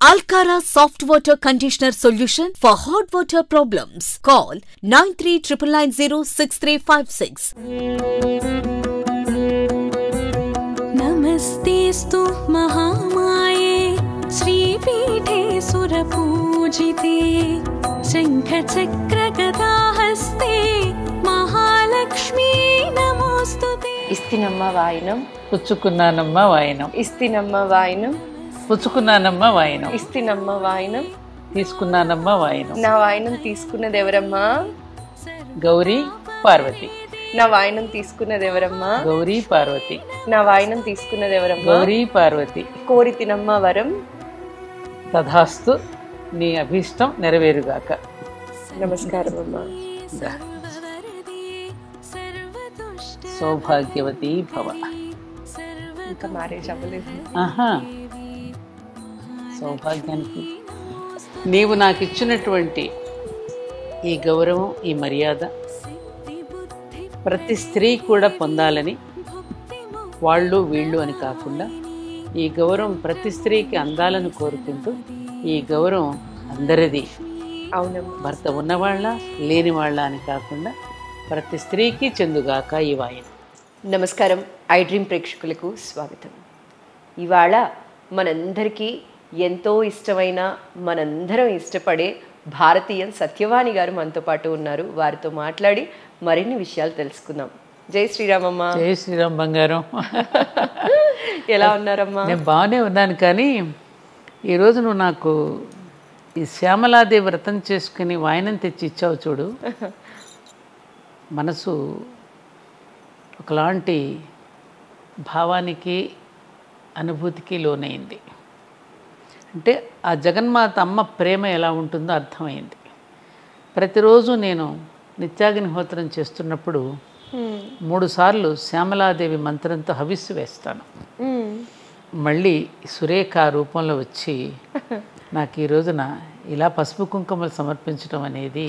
Alcara Soft Water Conditioner Solution for Hot Water Problems. Call 93906356. नमस्तेऽस्तु महामाये श्रीपीठे सुरपूजिते शङ्खचक्रगदाहस्ते महालक्ष्मी नमोऽस्तु ते ఇస్తినమ్మ వాయినం పుచ్చుకున్నానమ్మ వాయనం ఇస్తినమ్మ వాయినం పుచ్చుకున్నానమ్మ వాయనం ఇస్తినమ్మ వాయినం తీసుకున్నానమ్మ వాయనం నా వాయినం తీసుకున్నది ఎవరమ్మా గౌరీ పార్వతి నా వాయినం తీసుకున్నది ఎవరమ్మా గౌరీ పార్వతి నా వాయినం తీసుకున్నది ఎవరమ్మా గౌరీ పార్వతి కోరి తినమ్మ వరం తథాస్తు నీ అభీష్టం నెరవేరుగాక నమస్కారం అమ్మా దా. वरदे सर्वतुष्ट సౌభాగ్యవతి భవ ఇంకా మ్యారేజ్ అవ్వలేదు ఆహా సౌభాగ్యానికి నీవు నాకు ఇచ్చినటువంటి ఈ గౌరవం ఈ మర్యాద ప్రతి స్త్రీ కూడా పొందాలని వాళ్ళు వీళ్ళు అని కాకుండా ఈ గౌరవం ప్రతి స్త్రీకి అందాలని కోరుకుంటూ ఈ గౌరవం అందరిది అవునమ్మా భర్త ఉన్నవాళ్ళ లేని వాళ్ళ అని కాకుండా ప్రతి స్త్రీకి చెందుగాక ఈ వాయన నమస్కారం ఐ డ్రీమ్ ప్రేక్షకులకు స్వాగతం ఇవాళ మనందరికీ ఎంతో ఇష్టమైన మనందరం ఇష్టపడే భారతీయం సత్యవాణి గారు మనతో పాటు ఉన్నారు వారితో మాట్లాడి మరిన్ని విషయాలు తెలుసుకుందాం జై శ్రీరామమ్మ జై శ్రీరామ్ బంగారం ఎలా ఉన్నారమ్మా నేను బాగానే ఉన్నాను కానీ ఈరోజు నువ్వు నాకు ఈ శ్యామలాదేవి వ్రతం చేసుకుని వాయనం తెచ్చి ఇచ్చావు చూడు మనసు ఒకలాంటి భావానికి అనుభూతికి లోనైంది అంటే ఆ జగన్మాత అమ్మ ప్రేమ ఎలా ఉంటుందో అర్థమైంది ప్రతిరోజు నేను నిత్యాగ్నిహోత్రం చేస్తున్నప్పుడు మూడు సార్లు శ్యామలాదేవి మంత్రంతో హవిస్సు వేస్తాను మళ్ళీ సురేఖ రూపంలో వచ్చి నాకు ఈ రోజున ఇలా పసుపు కుంకుమలు సమర్పించడం అనేది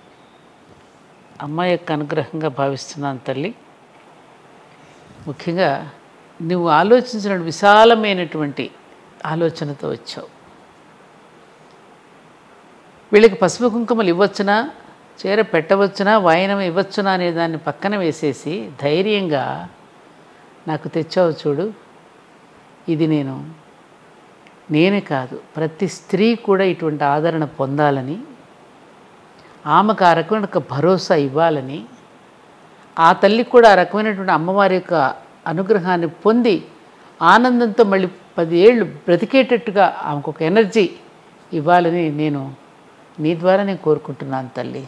అమ్మ యొక్క అనుగ్రహంగా భావిస్తున్నాను తల్లి ముఖ్యంగా నువ్వు ఆలోచించిన విశాలమైనటువంటి ఆలోచనతో వచ్చావు వీళ్ళకి పసుపు కుంకుమలు ఇవ్వచ్చునా చీర పెట్టవచ్చునా వాయనం ఇవ్వచ్చునా అనే దాన్ని పక్కన వేసేసి ధైర్యంగా నాకు తెచ్చావు చూడు ఇది నేను నేనే కాదు ప్రతి స్త్రీ కూడా ఇటువంటి ఆదరణ పొందాలని ఆమెకు ఆ రకమైన ఒక భరోసా ఇవ్వాలని ఆ తల్లి కూడా ఆ రకమైనటువంటి అమ్మవారి యొక్క అనుగ్రహాన్ని పొంది ఆనందంతో మళ్ళీ పది ఏళ్ళు బ్రతికేటట్టుగా ఆమెకు ఒక ఎనర్జీ ఇవ్వాలని నేను నీ ద్వారా నేను కోరుకుంటున్నాను తల్లి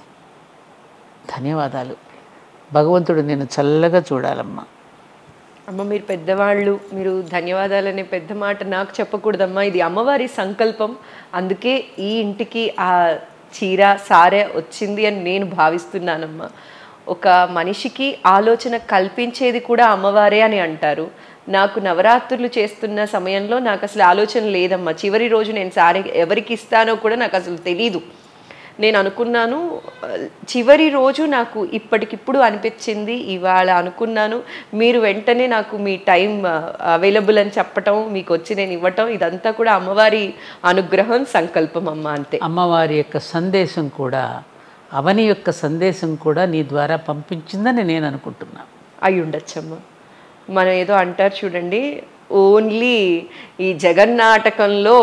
ధన్యవాదాలు భగవంతుడు నేను చల్లగా చూడాలమ్మా అమ్మ మీరు పెద్దవాళ్ళు మీరు ధన్యవాదాలనే పెద్ద మాట నాకు చెప్పకూడదమ్మా ఇది అమ్మవారి సంకల్పం అందుకే ఈ ఇంటికి ఆ చీర సారే వచ్చింది అని నేను భావిస్తున్నానమ్మా ఒక మనిషికి ఆలోచన కల్పించేది కూడా అమ్మవారే అని అంటారు నాకు నవరాత్రులు చేస్తున్న సమయంలో నాకు అసలు ఆలోచన లేదమ్మా చివరి రోజు నేను సారీ ఎవరికి ఇస్తానో కూడా నాకు అసలు తెలీదు నేను అనుకున్నాను ఆ, చివరి రోజు నాకు ఇప్పటికిప్పుడు అనిపించింది ఇవాళ అనుకున్నాను మీరు వెంటనే నాకు మీ టైం అవైలబుల్ అని చెప్పటం మీకు వచ్చి నేను ఇవ్వటం ఇదంతా కూడా అమ్మవారి అనుగ్రహం సంకల్పం అమ్మ అంతే అమ్మవారి యొక్క సందేశం కూడా అవని యొక్క సందేశం కూడా నీ ద్వారా పంపించిందని నేను అనుకుంటున్నాను అయి ఉండొచ్చమ్మ మనం ఏదో అంటారు చూడండి ఓన్లీ ఈ జగన్నాటకంలో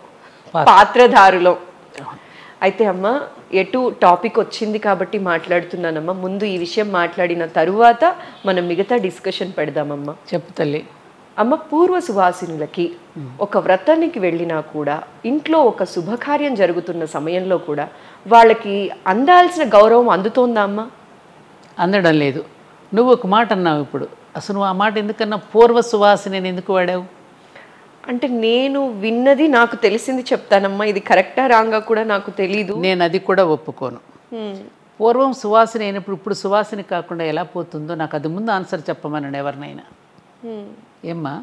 పాత్రధారులం అయితే అమ్మ ఎటు టాపిక్ వచ్చింది కాబట్టి మాట్లాడుతున్నానమ్మా ముందు ఈ విషయం మాట్లాడిన తరువాత మనం మిగతా డిస్కషన్ పెడదామమ్మా చెప్పు తల్లి అమ్మ పూర్వ సువాసినులకి ఒక వ్రతానికి వెళ్ళినా కూడా ఇంట్లో ఒక శుభకార్యం జరుగుతున్న సమయంలో కూడా వాళ్ళకి అందాల్సిన గౌరవం అందుతోందా అమ్మా అందడం లేదు నువ్వు ఒక మాట అన్నావు ఇప్పుడు అసలు నువ్వు ఆ మాట ఎందుకన్నా పూర్వ సువాసిని అని ఎందుకు వాడావు అంటే నేను విన్నది నాకు తెలిసింది చెప్తానమ్మా ఇది కరెక్టా రాంగా కూడా నాకు తెలీదు నేను అది కూడా ఒప్పుకోను హ్మ్. పూర్వం సువాసిని అయినప్పుడు ఇప్పుడు సువాసిని కాకుండా ఎలా పోతుందో నాకు అది ముందు ఆన్సర్ చెప్పమన్నాడు ఎవరినైనా హ్మ్. ఏమ్మా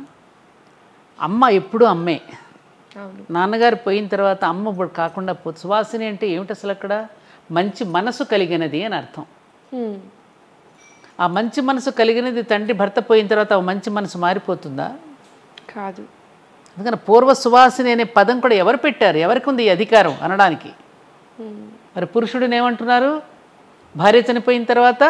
అమ్మ ఎప్పుడూ అమ్మే అవును నాన్నగారు పోయిన తర్వాత అమ్మ ఇప్పుడు కాకుండా పో సువాసిని అంటే ఏమిటి అసలు అక్కడ మంచి మనసు కలిగినది అని అర్థం హ్మ్. ఆ మంచి మనసు కలిగినది తండ్రి భర్త పోయిన తర్వాత ఆ మంచి మనసు మారిపోతుందా కాదు అందుకని పూర్వ సువాసిని అనే పదం కూడా ఎవరు పెట్టారు ఎవరికి ఉంది ఈ అధికారం అనడానికి మరి పురుషుడిని ఏమంటున్నారు భార్య చనిపోయిన తర్వాత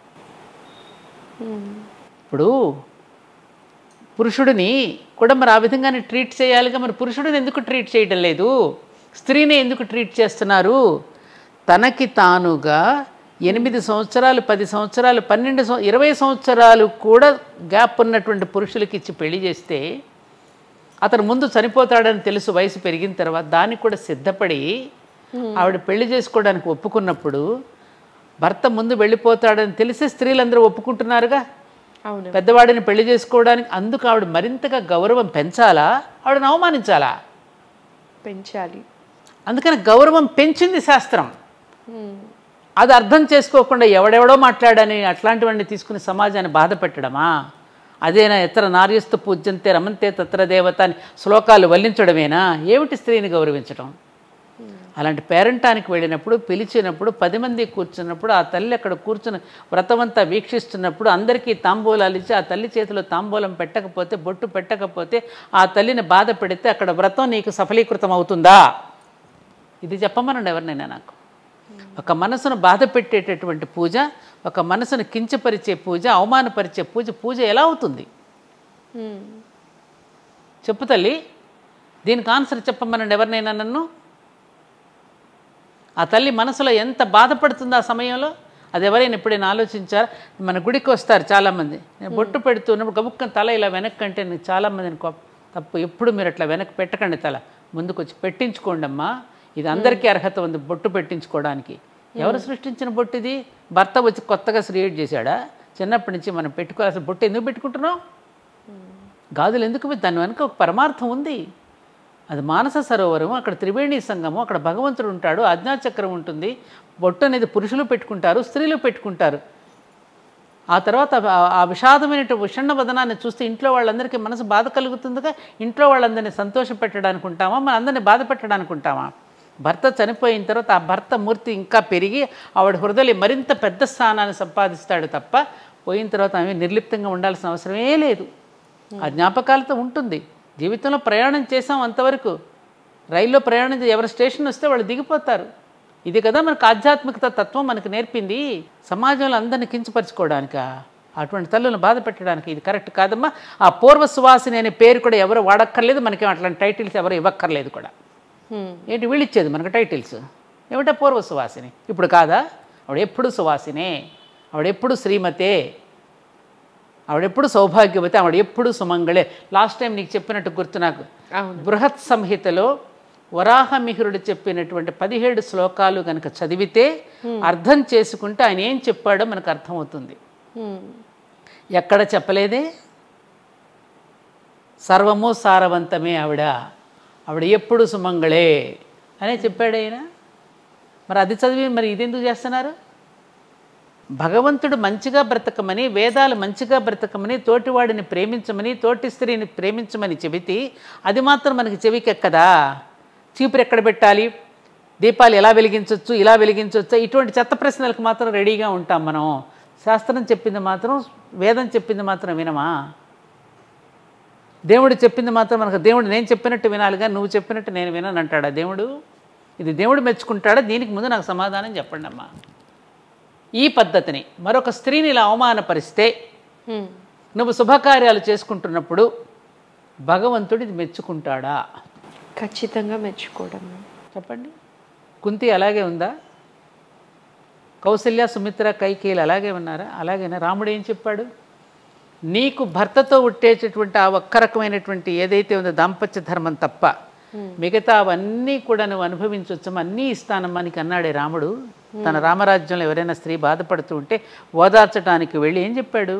ఇప్పుడు పురుషుడిని కూడా మరి ఆ విధంగానే ట్రీట్ చేయాలిగా మరి పురుషుడిని ఎందుకు ట్రీట్ చేయడం లేదు స్త్రీని ఎందుకు ట్రీట్ చేస్తున్నారు తనకి తానుగా ఎనిమిది సంవత్సరాలు పది సంవత్సరాలు పన్నెండు సంవ ఇరవై సంవత్సరాలు కూడా గ్యాప్ ఉన్నటువంటి పురుషులకి ఇచ్చి పెళ్లి చేస్తే అతను ముందు చనిపోతాడని తెలుసు వయసు పెరిగిన తర్వాత దానికి కూడా సిద్ధపడి ఆవిడ పెళ్లి చేసుకోవడానికి ఒప్పుకున్నప్పుడు భర్త ముందు వెళ్ళిపోతాడని తెలిసి స్త్రీలందరూ ఒప్పుకుంటున్నారుగా అవును పెద్దవాడిని పెళ్లి చేసుకోవడానికి అందుకు ఆవిడ మరింతగా గౌరవం పెంచాలా ఆవిడని అవమానించాలా పెంచాలి అందుకని గౌరవం పెంచింది శాస్త్రం అది అర్థం చేసుకోకుండా ఎవడెవడో మాట్లాడని అట్లాంటివన్నీ తీసుకుని సమాజాన్ని బాధ పెట్టడమా అదేనా ఎత్ర నార్యస్తు పూజ్యంతే రమంతే తత్ర దేవత అని శ్లోకాలు వల్లించడమేనా ఏమిటి స్త్రీని గౌరవించడం అలాంటి పేరంటానికి వెళ్ళినప్పుడు పిలిచినప్పుడు పది మంది కూర్చున్నప్పుడు ఆ తల్లి అక్కడ కూర్చుని వ్రతమంతా వీక్షిస్తున్నప్పుడు అందరికీ తాంబూలాలు ఇచ్చి ఆ తల్లి చేతిలో తాంబూలం పెట్టకపోతే బొట్టు పెట్టకపోతే ఆ తల్లిని బాధ పెడితే అక్కడ వ్రతం నీకు సఫలీకృతం అవుతుందా ఇది చెప్పమనండి ఎవరినైనా నాకు ఒక మనసును బాధ పెట్టేటటువంటి పూజ ఒక మనసును కించపరిచే పూజ అవమానపరిచే పూజ పూజ ఎలా అవుతుంది చెప్పు తల్లి దీనికి ఆన్సర్ చెప్పమనండి ఎవరినైనా నన్ను ఆ తల్లి మనసులో ఎంత బాధపడుతుంది ఆ సమయంలో అది ఎవరైనా ఎప్పుడైనా ఆలోచించారా మన గుడికి వస్తారు చాలామంది నేను బొట్టు పెడుతున్నప్పుడు గబుక్కని తల ఇలా వెనక్కి అంటే నేను చాలామందిని కోప- తప్పు ఎప్పుడు మీరు అట్లా వెనక్కి పెట్టకండి తల ముందుకు వచ్చి పెట్టించుకోండి అమ్మా ఇది అందరికీ అర్హత ఉంది బొట్టు పెట్టించుకోవడానికి ఎవరు సృష్టించిన బొట్టు ఇది భర్త వచ్చి కొత్తగా క్రియేట్ చేశాడా చిన్నప్పటి నుంచి మనం పెట్టుకోవాల్సిన బొట్టు ఎందుకు పెట్టుకుంటున్నాం గాజులు ఎందుకు పె- దాని వెనుక ఒక పరమార్థం ఉంది అది మానస సరోవరం అక్కడ త్రివేణి సంగమం అక్కడ భగవంతుడు ఉంటాడు ఆజ్ఞాచక్రం ఉంటుంది బొట్టు అనేది పురుషులు పెట్టుకుంటారు స్త్రీలు పెట్టుకుంటారు ఆ తర్వాత ఆ- ఆ విషాదమైన విషణ్ణ వదనాన్ని చూస్తే ఇంట్లో వాళ్ళందరికీ మనసు బాధ కలుగుతుందిగా ఇంట్లో వాళ్ళందరినీ సంతోష పెట్టడానికి ఉంటామా మన అందరినీ బాధ పెట్టడానికి ఉంటామా భర్త చనిపోయిన తర్వాత ఆ భర్త మూర్తి ఇంకా పెరిగి ఆవిడ హృదయం మరింత పెద్ద స్థానాన్ని సంపాదిస్తాడు తప్ప పోయిన తర్వాత ఆమె నిర్లిప్తంగా ఉండాల్సిన అవసరమే లేదు ఆ జ్ఞాపకాలతో ఉంటుంది జీవితంలో ప్రయాణం చేసాం అంతవరకు రైల్లో ప్రయాణం చే- ఎవరి స్టేషన్ వస్తే వాళ్ళు దిగిపోతారు ఇది కదా మనకు ఆధ్యాత్మికత తత్వం మనకు నేర్పింది సమాజంలో అందరిని కించపరచుకోవడానికా అటువంటి తల్లులను బాధ పెట్టడానికి ఇది కరెక్ట్ కాదమ్మా ఆ పూర్వ సువాసిని అనే పేరు కూడా ఎవరు వాడక్కర్లేదు మనకి అట్లాంటి టైటిల్స్ ఎవరు ఇవ్వక్కర్లేదు కూడా ఏంటి వీళ్ళు ఇచ్చేది మనకు టైటిల్స్ ఏమిటా పూర్వ సువాసిని ఇప్పుడు కాదా ఆవిడ ఎప్పుడు సువాసినే ఆవిడ ఎప్పుడు శ్రీమతే ఆవిడెప్పుడు సౌభాగ్యవతి ఆవిడ ఎప్పుడు సుమంగళే లాస్ట్ టైం నీకు చెప్పినట్టు గుర్తు నాకు బృహత్ సంహితలో వరాహమిహిరుడు చెప్పినటువంటి పదిహేడు శ్లోకాలు కనుక చదివితే అర్థం చేసుకుంటే ఆయన ఏం చెప్పాడో మనకు అర్థమవుతుంది ఎక్కడ చెప్పలేదే సర్వము సారవంతమే ఆవిడ ఆవిడ ఎప్పుడు సుమంగళే అనే చెప్పాడు ఆయన మరి అది చదివి మరి ఇదెందుకు చేస్తున్నారు భగవంతుడు మంచిగా బ్రతకమని వేదాలు మంచిగా బ్రతకమని తోటివాడిని ప్రేమించమని తోటి స్త్రీని ప్రేమించమని చెబితే అది మాత్రం మనకి చెవికెక్కదా చీపురు ఎక్కడ పెట్టాలి దీపాలు ఎలా వెలిగించవచ్చు ఇలా వెలిగించవచ్చు ఇటువంటి చెత్త ప్రశ్నలకు మాత్రం రెడీగా ఉంటాం మనం శాస్త్రం చెప్పింది మాత్రం వేదం చెప్పింది మాత్రం వినమా దేవుడు చెప్పింది మాత్రం మనకు దేవుడు నేను చెప్పినట్టు వినాలిగా నువ్వు చెప్పినట్టు నేను వినను అంటాడా దేవుడు ఇది దేవుడు మెచ్చుకుంటాడా దీనికి ముందు నాకు సమాధానం చెప్పండి అమ్మా ఈ పద్ధతిని మరొక స్త్రీని ఇలా అవమానపరిస్తే నువ్వు శుభకార్యాలు చేసుకుంటున్నప్పుడు భగవంతుడు ఇది మెచ్చుకుంటాడా ఖచ్చితంగా మెచ్చుకోవడం చెప్పండి కుంతి అలాగే ఉందా కౌసల్య సుమిత్ర కైకేయులు అలాగే ఉన్నారా అలాగేనా రాముడు ఏం చెప్పాడు నీకు భర్తతో ఉట్టేటటువంటి ఆ ఒక్క రకమైనటువంటి ఏదైతే ఉందో దాంపత్య ధర్మం తప్ప మిగతా అవన్నీ కూడా నువ్వు అనుభవించవచ్చు అన్నీ ఇస్తానమ్మా నీకు అన్నాడే రాముడు తన రామరాజ్యంలో ఎవరైనా స్త్రీ బాధపడుతూ ఉంటే ఓదార్చడానికి వెళ్ళి ఏం చెప్పాడు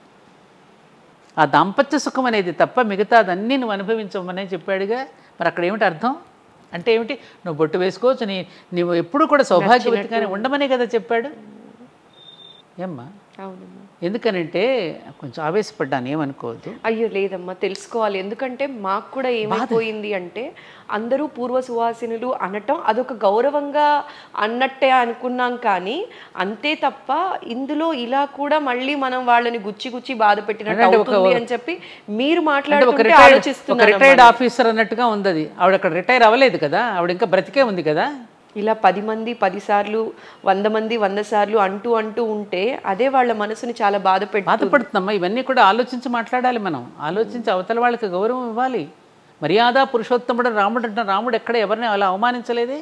ఆ దాంపత్య సుఖం అనేది తప్ప మిగతాదన్నీ నువ్వు అనుభవించమనే చెప్పాడుగా మరి అక్కడ ఏమిటి అర్థం అంటే ఏమిటి నువ్వు బొట్టు వేసుకోవచ్చు నీ నువ్వు ఎప్పుడు కూడా సౌభాగ్యవతిగానే ఉండమనే కదా చెప్పాడు ఏమ్మా అవునమ్మా ఎందుకనంటే కొంచెం ఆవేశపడ్డాను ఏమనుకోవద్దు అయ్యో లేదమ్మా తెలుసుకోవాలి ఎందుకంటే మాకు కూడా ఏమైపోయింది అంటే అందరూ పూర్వ సువాసినులు అనటం అదొక గౌరవంగా అన్నట్టే అనుకున్నాం కానీ అంతే తప్ప ఇందులో ఇలా కూడా మళ్ళీ మనం వాళ్ళని గుచ్చి గుచ్చి బాధ పెట్టినట్టు అంటే ఒక- అవుతుంది అని చెప్పి మీరు అంటే ఒక మాట్లాడుతుంటే రిటైర్డ్ ఒక ఆలోచిస్తున్నారు రిటైర్డ్ ఆఫీసర్ అన్నట్టుగా ఉంది అది ఆవిడ అక్కడ రిటైర్ అవ్వలేదు కదా ఆవిడ ఇంకా బ్రతికే ఉంది కదా ఇలా పది మంది పది సార్లు వంద మంది వంద సార్లు అంటూ అంటూ ఉంటే అదే వాళ్ళ మనసుని చాలా బాధ పెట్టి బాధపడుతుందమ్మా ఇవన్నీ కూడా ఆలోచించి మాట్లాడాలి మనం ఆలోచించి అవతల వాళ్ళకి గౌరవం ఇవ్వాలి మర్యాద పురుషోత్తముడు రాముడు అంటే రాముడు ఎక్కడ ఎవరిని అలా అవమానించలేదే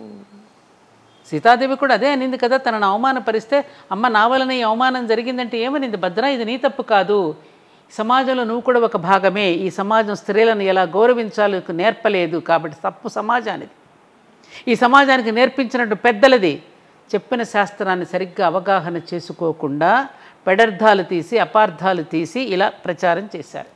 సీతాదేవి కూడా అదే అనింది కదా తనను అవమానపరిస్తే అమ్మ నా వలన ఈ అవమానం జరిగిందంటే ఏమనింది భద్ర ఇది నీ తప్పు కాదు సమాజంలో నువ్వు కూడా ఒక భాగమే ఈ సమాజం స్త్రీలను ఎలా గౌరవించాలో నీకు నేర్పలేదు కాబట్టి తప్పు సమాజానిది ఈ సమాజానికి నేర్పించినట్టు పెద్దలది చెప్పిన శాస్త్రాన్ని సరిగ్గా అవగాహన చేసుకోకుండా పెడర్థాలు తీసి అపార్థాలు తీసి ఇలా ప్రచారం చేశారు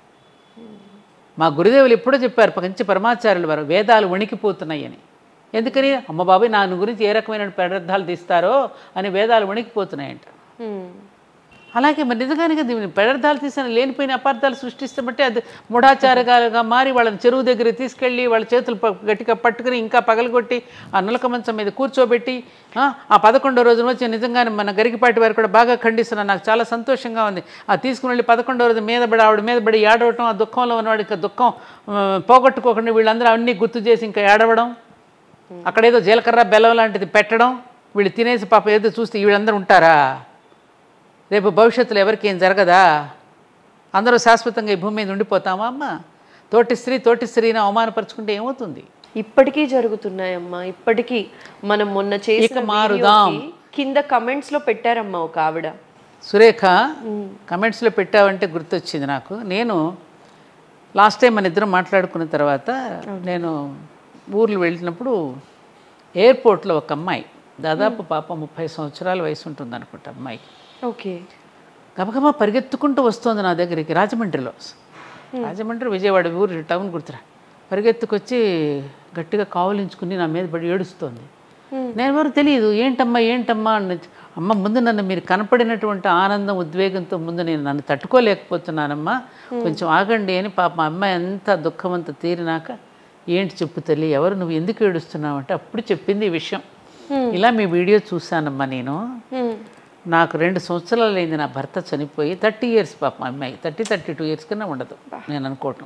మా గురుదేవులు ఎప్పుడో చెప్పారు మంచి పరమాచార్యులు వారు వేదాలు వణికిపోతున్నాయని ఎందుకని అమ్మ బాబాయ్ నా గురించి ఏ రకమైన పెడర్థాలు తీస్తారో అని వేదాలు వణికిపోతున్నాయంట హ్మ్. అలాగే మరి నిజంగానే కదా దీన్ని పెడర్థాలు తీసిన లేనిపోయిన అపార్థాలు సృష్టిస్తామంటే అది మూఢాచారగాలుగా మారి వాళ్ళని చెరువు దగ్గర తీసుకెళ్ళి వాళ్ళ చేతులు ప- గట్టిగా పట్టుకుని ఇంకా పగలగొట్టి ఆ నులక మంచం మీద కూర్చోబెట్టి ఆ, ఆ పదకొండో రోజున వచ్చి నిజంగానే మన గరికిపాటి వారు కూడా బాగా ఖండిస్తున్నారు నాకు చాలా సంతోషంగా ఉంది ఆ తీసుకుని వెళ్ళి పదకొండో రోజు మీద పడి ఆవిడ మీద పడి ఏడవటం ఆ దుఃఖంలో ఉన్నవాడు ఇంకా దుఃఖం ఆ, పోగొట్టుకోకుండా వీళ్ళందరూ అన్నీ గుర్తు చేసి ఇంకా ఏడవడం అక్కడేదో జీలకర్ర బెల్లం లాంటిది పెట్టడం వీళ్ళు తినేసి పాప ఏదో చూస్తే వీళ్ళందరూ ఉంటారా రేపు భవిష్యత్తులో ఎవరికి ఏం జరగదా అందరూ శాశ్వతంగా ఈ భూమి మీద ఉండిపోతామా అమ్మ తోటి స్త్రీ తోటి స్త్రీని అవమానపరుచుకుంటే ఏమవుతుంది ఇప్పటికీ జరుగుతున్నాయమ్మా ఇప్పటికీ మనం మొన్న చేసిన ఇక మారుదాం. వీడియోకి కింద కమెంట్స్ లో పెట్టారమ్మా ఒక ఆవిడ సురేఖ కమెంట్స్లో పెట్టావంటే గుర్తొచ్చింది నాకు నేను లాస్ట్ టైం మన ఇద్దరం మాట్లాడుకున్న తర్వాత నేను ఊర్లు వెళ్ళినప్పుడు ఎయిర్పోర్ట్లో ఒక అమ్మాయి దాదాపు పాప ముప్పై సంవత్సరాల వయసు ఉంటుంది అనుకుంటా అమ్మాయికి ఓకే గబగబా పరిగెత్తుకుంటూ వస్తుంది నా దగ్గరికి రాజమండ్రిలో రాజమండ్రి విజయవాడ ఊరు టౌన్ గుర్తురా పరిగెత్తుకొచ్చి గట్టిగా కావలించుకుని నా మీద పడి ఏడుస్తోంది నేను ఎవరు తెలియదు ఏంటమ్మా ఏంటమ్మా అని అమ్మ ముందు నన్ను మీరు కనపడినటువంటి ఆనందం ఉద్వేగంతో ముందు నేను నన్ను తట్టుకోలేకపోతున్నానమ్మా కొంచెం ఆగండి అని పాప మా అమ్మాయి అంత దుఃఖం అంత తీరినాక ఏంటి చెప్పు తల్లి ఎవరు నువ్వు ఎందుకు ఏడుస్తున్నావు అంటే అప్పుడు చెప్పింది ఈ విషయం ఇలా మీ వీడియో చూశానమ్మా నేను నాకు రెండు సంవత్సరాలు అయింది నా భర్త చనిపోయి థర్టీ ఇయర్స్ పాప మా అమ్మాయి థర్టీ థర్టీ టూ ఇయర్స్ కన్నా ఉండదు నేను అనుకోవటం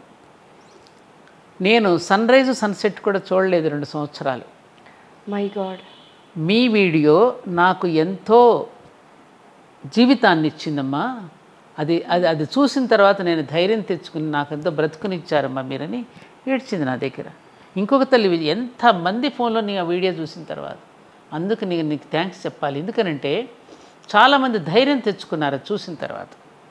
నేను సన్ రైజ్ సన్సెట్ కూడా చూడలేదు రెండు సంవత్సరాలు మై గాడ్ మీ వీడియో నాకు ఎంతో జీవితాన్ని ఇచ్చిందమ్మా అది అది అది చూసిన తర్వాత నేను ధైర్యం తెచ్చుకుని నాకు ఎంతో బ్రతుకునిచ్చారమ్మా మీరని ఏడ్చింది నా దగ్గర ఇంకొక తల్లి వి- ఎంతమంది ఫోన్లో నీ ఆ వీడియో చూసిన తర్వాత అందుకు నీకు నీకు థ్యాంక్స్ చెప్పాలి ఎందుకనంటే చాలామంది ధైర్యం తెచ్చుకున్నారు అది చూసిన తర్వాత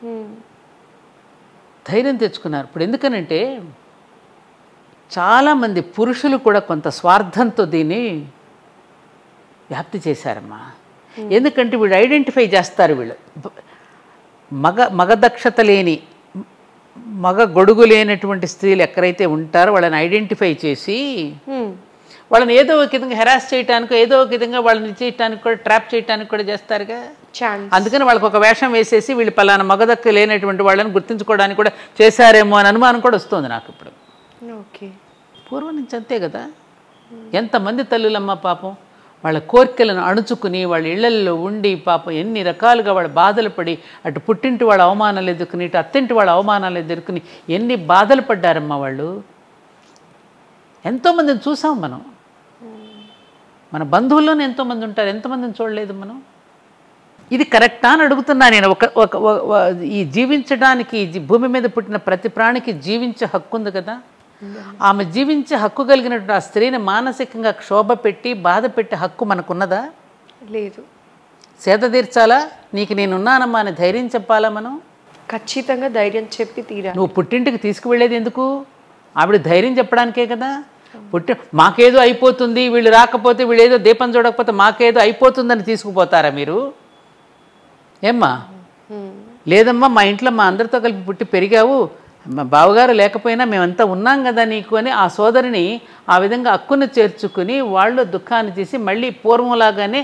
ధైర్యం తెచ్చుకున్నారు ఇప్పుడు ఎందుకనంటే చాలామంది పురుషులు కూడా కొంత స్వార్థంతో దీన్ని వ్యాప్తి చేశారమ్మా ఎందుకంటే వీళ్ళు ఐడెంటిఫై చేస్తారు వీళ్ళు బ- మగ మగ దక్షత లేని మగ గొడుగు లేనటువంటి స్త్రీలు ఎక్కడైతే ఉంటారో వాళ్ళని ఐడెంటిఫై చేసి వాళ్ళని ఏదో ఒక విధంగా హెరాస్ చేయడానికి ఏదో ఒక విధంగా వాళ్ళని చేయటానికి కూడా ట్రాప్ చేయడానికి కూడా చేస్తారుగా ఛాన్స్ అందుకని వాళ్ళకి ఒక వేషం వేసేసి వీళ్ళు పలానా మగదక్క లేనటువంటి వాళ్ళని గుర్తించుకోవడానికి కూడా చేశారేమో అని అనుమానం కూడా వస్తుంది నాకు ఇప్పుడు ఓకే పూర్వం నుంచి అంతే కదా ఎంతమంది తల్లులమ్మ పాపం వాళ్ళ కోరికలను అణుచుకుని వాళ్ళ ఇళ్లల్లో ఉండి పాపం ఎన్ని రకాలుగా వాళ్ళ బాధలు పడి అటు పుట్టింటి వాళ్ళ అవమానాలు ఎదుర్కొని ఇటు అత్తింటి వాళ్ళ అవమానాలు ఎదుర్కొని ఎన్ని బాధలు పడ్డారమ్మా వాళ్ళు ఎంతోమందిని చూసాం మనం మన బంధువుల్లోనే ఎంతోమంది ఉంటారు ఎంతమందిని చూడలేదు మనం ఇది కరెక్టా అని అడుగుతున్నా నేను ఒక ఒక ఒక- ఒక- ఈ జీవించడానికి ఈ జీ- భూమి మీద పుట్టిన ప్రతి ప్రాణికి జీవించే హక్కు ఉంది కదా ఆమె జీవించే హక్కు కలిగినటువంటి ఆ స్త్రీని మానసికంగా క్షోభ పెట్టి బాధ పెట్టే హక్కు మనకున్నదా లేదు సేద తీర్చాలా నీకు నేనున్నానమ్మా అని ధైర్యం చెప్పాలా మనం ఖచ్చితంగా ధైర్యం చెప్పి తీరా నువ్వు పుట్టింటికి తీసుకువెళ్ళేది ఎందుకు ఆవిడ ధైర్యం చెప్పడానికే కదా పుట్టి మాకేదో అయిపోతుంది వీళ్ళు రాకపోతే వీళ్ళు ఏదో దీపం చూడకపోతే మాకేదో అయిపోతుందని తీసుకుపోతారా మీరు ఏమ్మా లేదమ్మా మా ఇంట్లో మా అందరితో కలిపి పుట్టి పెరిగావు మా బావగారు లేకపోయినా మేమంతా ఉన్నాం కదా నీకు అని ఆ సోదరిని ఆ విధంగా అక్కును చేర్చుకుని వాళ్ళు దుఃఖాన్ని తీసి మళ్ళీ పూర్వంలాగానే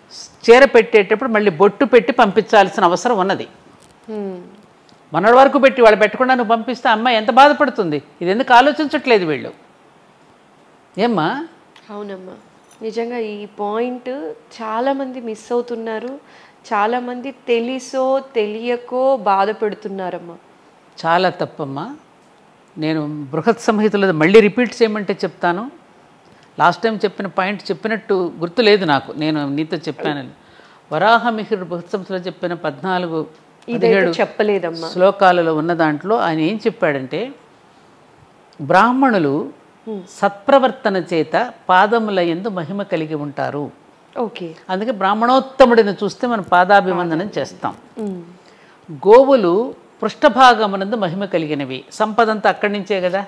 చీర పెట్టేటప్పుడు మళ్ళీ బొట్టు పెట్టి పంపించాల్సిన అవసరం ఉన్నది హ్మ్. మొన్నటి వరకు పెట్టి వాళ్ళు పెట్టకుండా నువ్వు పంపిస్తే అమ్మాయి ఎంత బాధపడుతుంది ఇది ఎందుకు ఆలోచించట్లేదు వీళ్ళు ఏమ్మా అవునమ్మా నిజంగా ఈ పాయింట్ చాలామంది మిస్ అవుతున్నారు చాలామంది తెలిసో తెలియకో బాధ పెడుతున్నారమ్మా చాలా తప్పమ్మా నేను బృహత్ సంహితలో మళ్ళీ రిపీట్ చేయమంటే చెప్తాను లాస్ట్ టైం చెప్పిన పాయింట్ చెప్పినట్టు గుర్తులేదు నాకు నేను నీతో చెప్పానని వరాహమిహిరుడు బృహత్ సంహితలో చెప్పిన పద్నాలుగు ఇదైతే పదిహేడు చెప్పలేదమ్మా శ్లోకాలలో ఉన్న దాంట్లో ఆయన ఏం చెప్పాడంటే బ్రాహ్మణులు సత్ప్రవర్తన చేత పాదముల ఎందు మహిమ కలిగి ఉంటారు ఓకే అందుకే బ్రాహ్మణోత్తముడిని చూస్తే మనం పాదాభివందనం చేస్తాం గోవులు పృష్ఠభాగమునందు మహిమ కలిగినవి సంపదంతా అక్కడి నుంచే కదా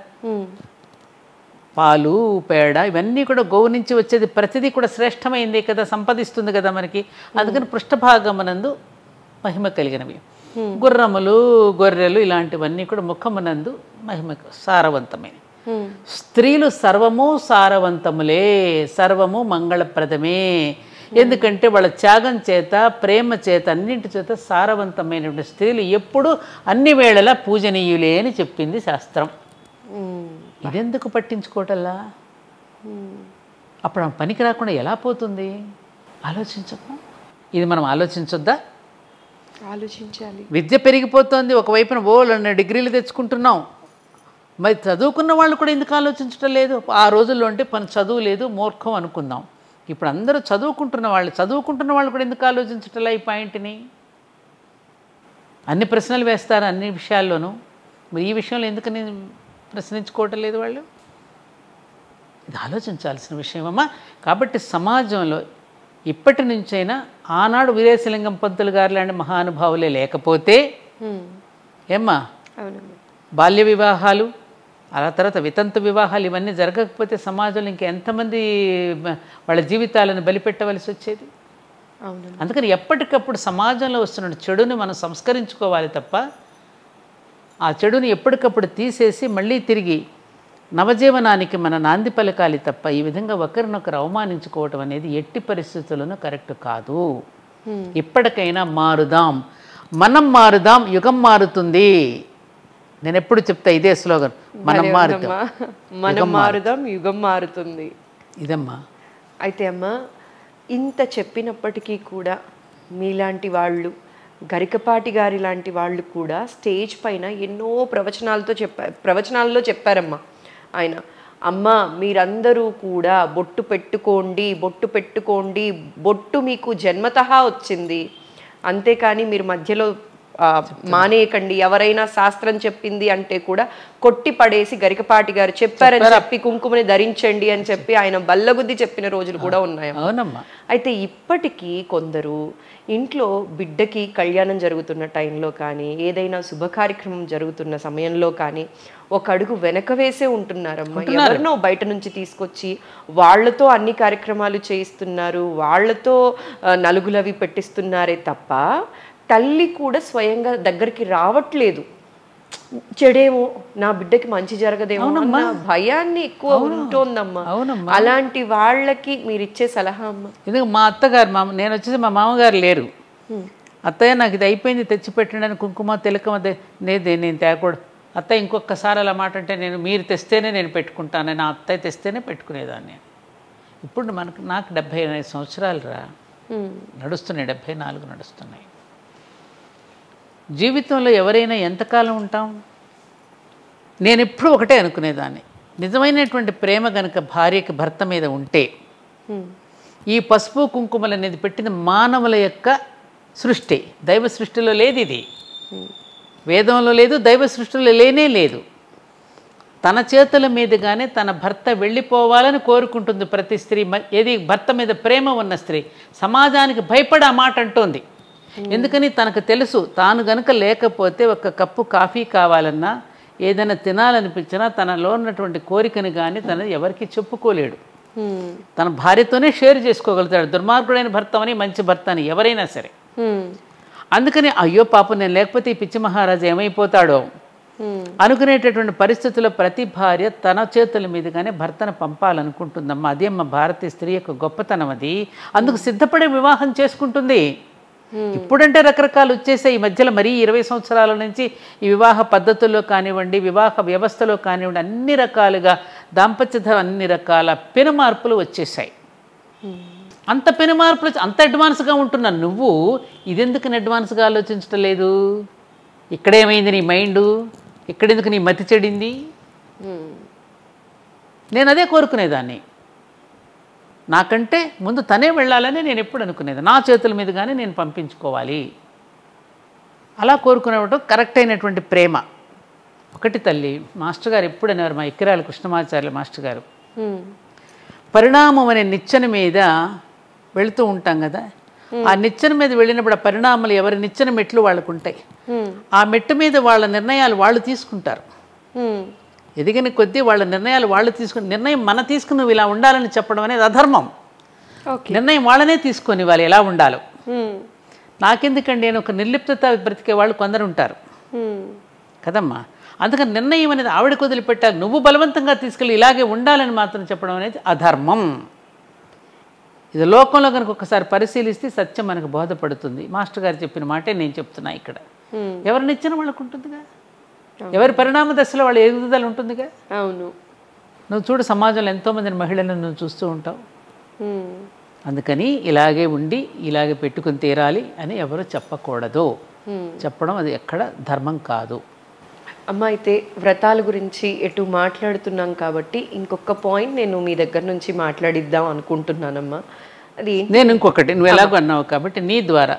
పాలు పేడ ఇవన్నీ కూడా గోవు నుంచి వచ్చేది ప్రతిదీ కూడా శ్రేష్టమైందే కదా సంపదిస్తుంది కదా మనకి అందుకని పృష్ఠభాగమునందు మహిమ కలిగినవి గుర్రములు గొర్రెలు ఇలాంటివన్నీ కూడా ముఖమునందు మహిమ సారవంతమైనవి స్త్రీలు సర్వము సారవంతములే సర్వము మంగళప్రదమే ఎందుకంటే వాళ్ళ త్యాగం చేత ప్రేమ చేత అన్నింటి చేత సారవంతమైనటువంటి స్త్రీలు ఎప్పుడూ అన్ని వేళలా పూజనీయులే అని చెప్పింది శాస్త్రం ఇదెందుకు పట్టించుకోవటల్లా అప్పుడు ఆ పనికి రాకుండా ఎలా పోతుంది ఆలోచించము ఇది మనం ఆలోచించొద్దా ఆలోచించాలి విద్య పెరిగిపోతుంది ఒకవైపున ఓ రెండు డిగ్రీలు తెచ్చుకుంటున్నాం మరి చదువుకున్న వాళ్ళు కూడా ఎందుకు ఆలోచించడం లేదు ఆ రోజుల్లో అంటే పని చదువు లేదు మూర్ఖం అనుకుందాం ఇప్పుడు అందరూ చదువుకుంటున్న వాళ్ళు చదువుకుంటున్న వాళ్ళు కూడా ఎందుకు ఆలోచించటంలా ఈ పాయింట్ని అన్ని ప్రశ్నలు వేస్తారు అన్ని విషయాల్లోనూ మరి ఈ విషయంలో ఎందుకని ప్రశ్నించుకోవటం లేదు వాళ్ళు ఇది ఆలోచించాల్సిన విషయమమ్మా కాబట్టి సమాజంలో ఇప్పటి నుంచైనా ఆనాడు వీరేశలింగం పంతులు గారు లాంటి మహానుభావులే లేకపోతే ఏమ్మా అవునమ్మా బాల్య వివాహాలు అలా తర్వాత వితంతు వివాహాలు ఇవన్నీ జరగకపోతే సమాజంలో ఇంకా ఎంతమంది మ- వాళ్ళ జీవితాలను బలిపెట్టవలసి వచ్చేది అవునమ్మా అందుకని ఎప్పటికప్పుడు సమాజంలో వస్తున్న చెడుని మనం సంస్కరించుకోవాలి తప్ప ఆ చెడుని ఎప్పటికప్పుడు తీసేసి మళ్ళీ తిరిగి నవజీవనానికి మన నాంది పలకాలి తప్ప ఈ విధంగా ఒకరినొకరు అవమానించుకోవటం అనేది ఎట్టి పరిస్థితుల్లోనూ కరెక్ట్ కాదు ఇప్పటికైనా మారుదాం మనం మారుదాం యుగం మారుతుంది నేను ఎప్పుడు చెప్తా ఇదే స్లోగన్ మనం మారుదాం అమ్మా, మనం మారుదాం యుగం మారుతుంది ఇదమ్మా అయితే అమ్మా ఇంత చెప్పినప్పటికీ కూడా మీలాంటి వాళ్ళు గరికపాటి గారి లాంటి వాళ్ళు కూడా స్టేజ్ పైన ఎన్నో ప్రవచనాలతో చెప్పారు ప్రవచనాల్లో చెప్పారమ్మా ఆయన అమ్మ మీరందరూ కూడా బొట్టు పెట్టుకోండి బొట్టు పెట్టుకోండి బొట్టు మీకు జన్మతహా వచ్చింది అంతేకాని మీరు మధ్యలో ఆ, మానేయకండి ఎవరైనా శాస్త్రం చెప్పింది అంటే కూడా కొట్టి పడేసి గరికపాటి గారు చెప్పారని చెప్పి కుంకుమని ధరించండి అని చెప్పి ఆయన బల్లగుద్ది చెప్పిన రోజులు కూడా ఉన్నాయి అవునమ్మా అయితే ఇప్పటికీ కొందరు ఇంట్లో బిడ్డకి కళ్యాణం జరుగుతున్న టైంలో కానీ ఏదైనా శుభ కార్యక్రమం జరుగుతున్న సమయంలో కానీ ఒక అడుగు వెనక వేసే ఉంటున్నారమ్మా ఎవరినో బయట నుంచి తీసుకొచ్చి వాళ్ళతో అన్ని కార్యక్రమాలు చేయిస్తున్నారు వాళ్ళతో ఆ, నలుగులవి పెట్టిస్తున్నారే తప్ప తల్లి కూడా స్వయంగా దగ్గరికి రావట్లేదు చెడేమో నా బిడ్డకి మంచి జరగదేమో అన్న భయాన్ని ఎక్కువ ఉంటోందమ్మా అవునమ్మా. అలాంటి వాళ్ళకి మీరు ఇచ్చే సలహా అమ్మా ఎందుకు మా అత్తగారు మా నేను వచ్చేసి మా మామగారు లేరు అత్తయ్య నాకు ఇది అయిపోయింది తెచ్చిపెట్టండి అని కుంకుమ తిలకమ తే- నేదే నేను తేకూడదు అత్తయ్య ఇంకొకసారి అలా మాట అంటే నేను మీరు తెస్తేనే నేను పెట్టుకుంటాను నా అత్తయ్య తెస్తేనే పెట్టుకునేదాన్ని ఇప్పుడు మనకు నాకు డెబ్భై ఎనిమిది సంవత్సరాలు రా నడుస్తున్నాయి డెబ్భై నాలుగు నడుస్తున్నాయి జీవితంలో ఎవరైనా ఎంతకాలం ఉంటాం నేను ఎప్పుడూ ఒకటే అనుకునేదాన్ని నిజమైనటువంటి ప్రేమ గనుక భార్యకి భర్త మీద ఉంటే ఈ పసుపు కుంకుమలు అనేది పెట్టిన మానవుల యొక్క సృష్టి దైవ సృష్టిలో లేదు ఇది వేదంలో లేదు దైవ సృష్టిలో లేనే లేదు తన చేతుల మీదుగానే తన భర్త వెళ్ళిపోవాలని కోరుకుంటుంది ప్రతి స్త్రీ మ- ఏది భర్త మీద ప్రేమ ఉన్న స్త్రీ సమాజానికి భయపడి ఆ మాట అంటోంది ఎందుకని తనకు తెలుసు తాను గనుక లేకపోతే ఒక కప్పు కాఫీ కావాలన్నా ఏదైనా తినాలనిపించినా తనలో ఉన్నటువంటి కోరికను కానీ తన ఎవరికి చెప్పుకోలేడు తన భార్యతోనే షేర్ చేసుకోగలుగుతాడు దుర్మార్గుడైన భర్త అని మంచి భర్త అని ఎవరైనా సరే అందుకని అయ్యో పాపం నేను లేకపోతే ఈ పిచ్చి మహారాజు ఏమైపోతాడో అనుకునేటటువంటి పరిస్థితుల్లో ప్రతి భార్య తన చేతుల మీదుగానే భర్తను పంపాలనుకుంటుందమ్మా అదే అమ్మ భారతీయ స్త్రీ యొక్క గొప్పతనం అది అందుకు సిద్ధపడే వివాహం చేసుకుంటుంది ఇప్పుడంటే రకరకాలు వచ్చేసాయి ఈ మధ్యలో మరీ ఇరవై సంవత్సరాల నుంచి ఈ వివాహ పద్ధతుల్లో కానివ్వండి వివాహ వ్యవస్థలో కానివ్వండి అన్ని రకాలుగా దాంపత్య ధ- అన్ని రకాల పెను మార్పులు వచ్చేసాయి అంత పెను మార్పులు వచ్చి- అంత అడ్వాన్స్గా ఉంటున్నా నువ్వు ఇదెందుకు అడ్వాన్స్గా ఆలోచించటం లేదు ఇక్కడేమైంది నీ మైండు ఇక్కడెందుకు నీ మతి చెడింది నేను అదే కోరుకునేదాన్ని నాకంటే ముందు తనే వెళ్ళాలని నేను ఎప్పుడు అనుకునేది నా చేతుల మీదుగానే నేను పంపించుకోవాలి అలా కోరుకునేవటం కరెక్ట్ అయినటువంటి ప్రేమ ఒకటి తల్లి మాస్టర్ గారు ఎప్పుడు అనేవారు మా ఇక్కిరాల కృష్ణమాచార్య మాస్టర్ గారు పరిణామం అనే నిచ్చెన మీద వెళుతూ ఉంటాం కదా ఆ నిచ్చెన మీద వెళ్ళినప్పుడు ఆ పరిణామాలు ఎవరి నిచ్చెన మెట్లు వాళ్ళకు ఉంటాయి ఆ మెట్టు మీద వాళ్ళ నిర్ణయాలు వాళ్ళు తీసుకుంటారు ఎదిగిన కొద్దీ వాళ్ళ నిర్ణయాలు వాళ్ళు తీసుకుని నిర్ణయం మన తీసుకుని నువ్వు ఇలా ఉండాలని చెప్పడం అనేది అధర్మం ఓకే నిర్ణయం వాళ్ళనే తీసుకొని వాళ్ళు ఎలా ఉండాలో నాకెందుకండి నేను ఒక నిర్లిప్తత బ్రతికే వాళ్ళు కొందరు ఉంటారు కదమ్మా అందుకని నిర్ణయం అనేది ఆవిడకు వదిలిపెట్టాలి నువ్వు బలవంతంగా తీసుకెళ్ళి ఇలాగే ఉండాలని మాత్రం చెప్పడం అనేది అధర్మం ఇది లోకంలో కనుక ఒకసారి పరిశీలిస్తే సత్యం మనకు బోధపడుతుంది మాస్టర్ గారు చెప్పిన మాటే నేను చెప్తున్నా ఇక్కడ ఎవరినిచ్చిన వాళ్ళకు ఉంటుందిగా ఎవరి పరిణామ దశలో వాళ్ళ ఎదుగుదల ఉంటుందిగా అవును నువ్వు చూడు సమాజంలో ఎంతోమంది మహిళలను నువ్వు చూస్తూ ఉంటావు అందుకని ఇలాగే ఉండి ఇలాగే పెట్టుకుని తీరాలి అని ఎవరు చెప్పకూడదు చెప్పడం అది ఎక్కడ ధర్మం కాదు అమ్మ అయితే వ్రతాల గురించి ఎటు మాట్లాడుతున్నాం కాబట్టి ఇంకొక పాయింట్ నేను మీ దగ్గర నుంచి మాట్లాడిద్దాం అనుకుంటున్నానమ్మా అది ఏంటి? నేను ఇంకొకటి నువ్వు ఎలాగో అన్నావు కాబట్టి నీ ద్వారా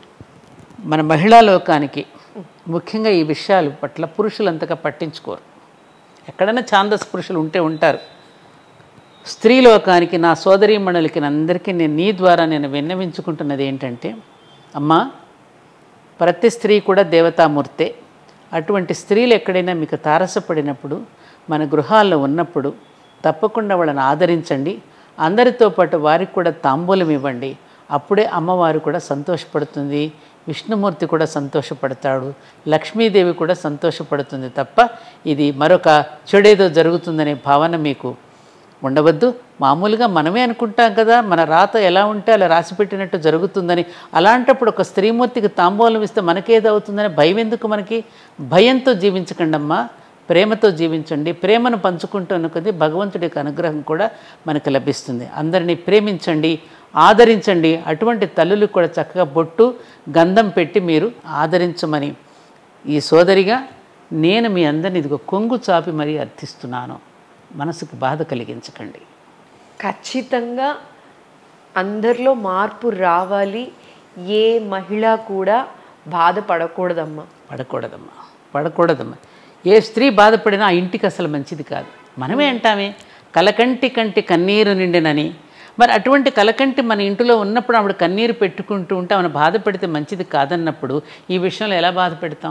మన మహిళా లోకానికి ముఖ్యంగా ఈ విషయాల పట్ల పురుషులు అంతగా పట్టించుకోరు ఎక్కడైనా ఛాందస్ పురుషులు ఉంటే ఉంటారు స్త్రీ లోకానికి నా సోదరీమణులకి అందరికీ నేను నీ ద్వారా నేను విన్నవించుకుంటున్నది ఏంటంటే అమ్మా ప్రతి స్త్రీ కూడా దేవతామూర్తే అటువంటి స్త్రీలు ఎక్కడైనా మీకు తారసపడినప్పుడు మన గృహాల్లో ఉన్నప్పుడు తప్పకుండా వాళ్ళని ఆదరించండి అందరితో పాటు వారికి కూడా తాంబూలం ఇవ్వండి అప్పుడే అమ్మవారు కూడా సంతోషపడుతుంది విష్ణుమూర్తి కూడా సంతోషపడతాడు లక్ష్మీదేవి కూడా సంతోషపడుతుంది తప్ప ఇది మరొక చెడేదో జరుగుతుందనే భావన మీకు ఉండవద్దు మామూలుగా మనమే అనుకుంటాం కదా మన రాత ఎలా ఉంటే అలా రాసి పెట్టినట్టు జరుగుతుందని అలాంటప్పుడు ఒక స్త్రీమూర్తికి తాంబూలం ఇస్తే మనకేదో అవుతుందని భయం ఎందుకు మనకి భయంతో జీవించకండి అమ్మా ప్రేమతో జీవించండి ప్రేమను పంచుకుంటున్న కొద్దీ భగవంతుడి యొక్క అనుగ్రహం కూడా మనకు లభిస్తుంది అందరినీ ప్రేమించండి ఆదరించండి అటువంటి తల్లులకు కూడా చక్కగా బొట్టు గంధం పెట్టి మీరు ఆదరించమని ఈ సోదరిగా నేను మీ అందరిని ఇదిగో కొంగు చాపి మరీ అర్థిస్తున్నాను మనసుకు బాధ కలిగించకండి ఖచ్చితంగా అందరిలో మార్పు రావాలి ఏ మహిళ కూడా బాధపడకూడదమ్మా పడకూడదమ్మా పడకూడదమ్మా ఏ స్త్రీ బాధపడినా ఆ ఇంటికి అసలు మంచిది కాదు మనమే అంటామే కలకంటి కంటి కన్నీరు నిండినని మరి అటువంటి కలకంటి మన ఇంటిలో ఉన్నప్పుడు ఆవిడ కన్నీరు పెట్టుకుంటూ ఉంటే ఆమెను బాధ పెడితే మంచిది కాదన్నప్పుడు ఈ విషయంలో ఎలా బాధ పెడతాం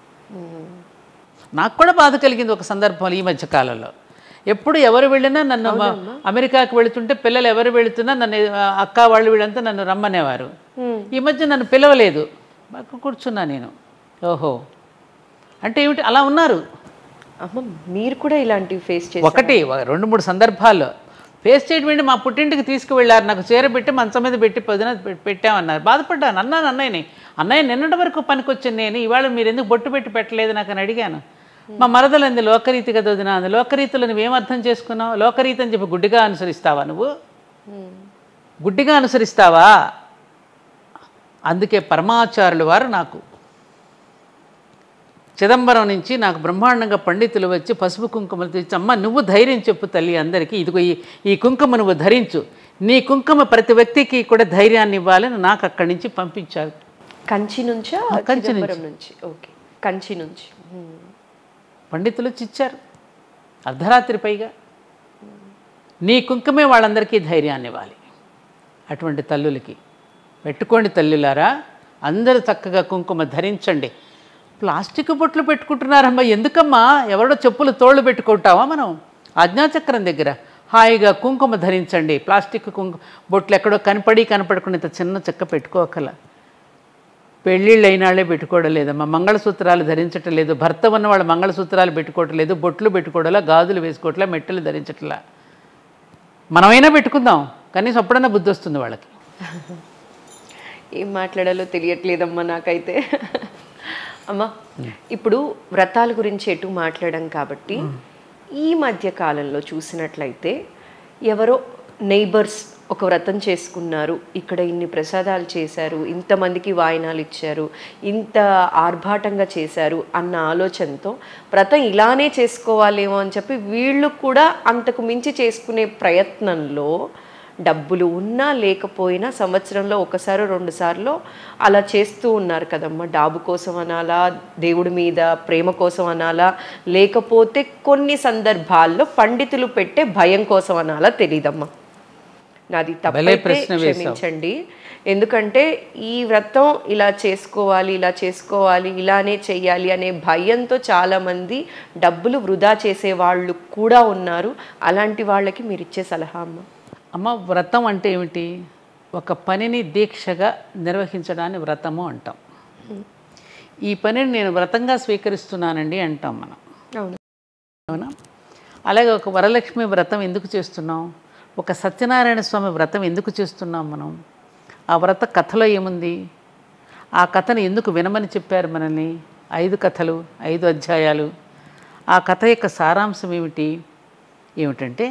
నాకు కూడా బాధ కలిగింది ఒక సందర్భంలో ఈ మధ్య కాలంలో ఎప్పుడు ఎవరు వెళ్ళినా నన్ను మ- అమెరికాకు వెళుతుంటే పిల్లలు ఎవరు వెళుతున్నా నన్ను ఆ, అక్క వాళ్ళు వీళ్ళంతా నన్ను రమ్మనేవారు ఈ మధ్య నన్ను పిలవలేదు బాగా కూర్చున్నా నేను ఓహో అంటే ఏమిటి అలా ఉన్నారు అమ్మ మీరు కూడా ఇలాంటివి ఫేస్ చేసి ఒకటి ఒక రెండు మూడు సందర్భాల్లో ఫేస్ చేయడం మా పుట్టింటికి తీసుకువెళ్ళారు నాకు చీర పెట్టి మంచం మీద పెట్టి పొద్దున పె- పెట్టామన్నారు బాధపడ్డాను అన్నాను అన్నయ్యని అన్నయ్య నిన్నటి వరకు పనికొచ్చాను నేను ఇవాళ మీరు ఎందుకు బొట్టు పెట్టి పెట్టలేదు నాకు అని అడిగాను మా మరదలంది లోకరీతి కదా వదినా అంది లోకరీతిలో నువ్వేం అర్థం చేసుకున్నావు లోకరీతి అని చెప్పి గుడ్డిగా అనుసరిస్తావా నువ్వు గుడ్డిగా అనుసరిస్తావా అందుకే పరమాచారులు వారు నాకు చిదంబరం నుంచి నాకు బ్రహ్మాండంగా పండితులు వచ్చి పసుపు కుంకుమలు తెచ్చి అమ్మ నువ్వు ధైర్యం చెప్పు తల్లి అందరికీ ఇదిగో ఈ ఈ కుంకుమ నువ్వు ధరించు నీ కుంకుమ ప్రతి వ్యక్తికి కూడా ధైర్యాన్ని ఇవ్వాలని నాకు అక్కడి నుంచి పంపించారు కంచి నుంచా ఆ, కంచి చిదంబరం నుంచి ఓకే కంచి నుంచి ఉమ్. పండితులు వచ్చి ఇచ్చారు అర్ధరాత్రి పైగా నీ కుంకుమే వాళ్ళందరికీ ధైర్యాన్ని ఇవ్వాలి అటువంటి తల్లులకి పెట్టుకోండి తల్లులారా అందరూ చక్కగా కుంకుమ ధరించండి ప్లాస్టిక్ బొట్లు పెట్టుకుంటున్నారమ్మా ఎందుకమ్మా ఎవరో చెప్పులు తోళ్ళు పెట్టుకుంటావా మనం ఆజ్ఞాచక్రం దగ్గర హాయిగా కుంకుమ ధరించండి ప్లాస్టిక్ కుంకు బొట్లు ఎక్కడో కనపడి కనపడకుండా ఇంత చిన్న చెక్క పెట్టుకోకల పెళ్ళిళ్ళు అయినాళ్ళే పెట్టుకోవడం లేదమ్మా మంగళసూత్రాలు ధరించటం లేదు భర్త ఉన్న వాళ్ళు మంగళసూత్రాలు పెట్టుకోవటం లేదు బొట్లు పెట్టుకోవడంలా గాజులు వేసుకోవట్లా మెట్టలు ధరించట్లా మనమైనా పెట్టుకుందాం కనీసం అప్పుడన్నా బుద్ధి వస్తుంది వాళ్ళకి ఏం మాట్లాడాలో తెలియట్లేదమ్మా నాకైతే అమ్మా ఇప్పుడు వ్రతాల గురించి ఎటు మాట్లాడాం కాబట్టి ఈ మధ్య కాలంలో చూసినట్లయితే ఎవరో నైబర్స్ ఒక వ్రతం చేసుకున్నారు ఇక్కడ ఇన్ని ప్రసాదాలు చేశారు ఇంతమందికి వాయినాలు ఇచ్చారు ఇంత ఆర్భాటంగా చేశారు అన్న ఆలోచనతో వ్రతం ఇలానే చేసుకోవాలేమో అని చెప్పి వీళ్ళు కూడా అంతకు మించి చేసుకునే ప్రయత్నంలో డబ్బులు ఉన్నా లేకపోయినా సంవత్సరంలో ఒకసారి రెండు సార్లు అలా చేస్తూ ఉన్నారు కదమ్మా డాబు కోసం అనాలా దేవుడి మీద ప్రేమ కోసం అనాలా లేకపోతే కొన్ని సందర్భాల్లో పండితులు పెట్టే భయం కోసం అనాలా తెలీదమ్మా నాది భలే తప్పైతే ప్రశ్న వేశావు. క్షమించండి ఎందుకంటే ఈ వ్రతం ఇలా చేసుకోవాలి ఇలా చేసుకోవాలి ఇలానే చెయ్యాలి అనే భయంతో చాలామంది డబ్బులు వృధా చేసే వాళ్ళు కూడా ఉన్నారు అలాంటి వాళ్ళకి మీరు ఇచ్చే సలహా అమ్మ అమ్మ వ్రతం అంటే ఏమిటి ఒక పనిని దీక్షగా నిర్వహించడాన్ని వ్రతము అంటాం ఈ పనిని నేను వ్రతంగా స్వీకరిస్తున్నానండి అంటాం మనం అవును అవునా అలాగే ఒక వరలక్ష్మి వ్రతం ఎందుకు చేస్తున్నాం ఒక సత్యనారాయణ స్వామి వ్రతం ఎందుకు చేస్తున్నాం మనం ఆ వ్రత కథలో ఏముంది ఆ కథను ఎందుకు వినమని చెప్పారు మనల్ని ఐదు కథలు ఐదు అధ్యాయాలు ఆ కథ యొక్క సారాంశం ఏమిటి ఏమిటంటే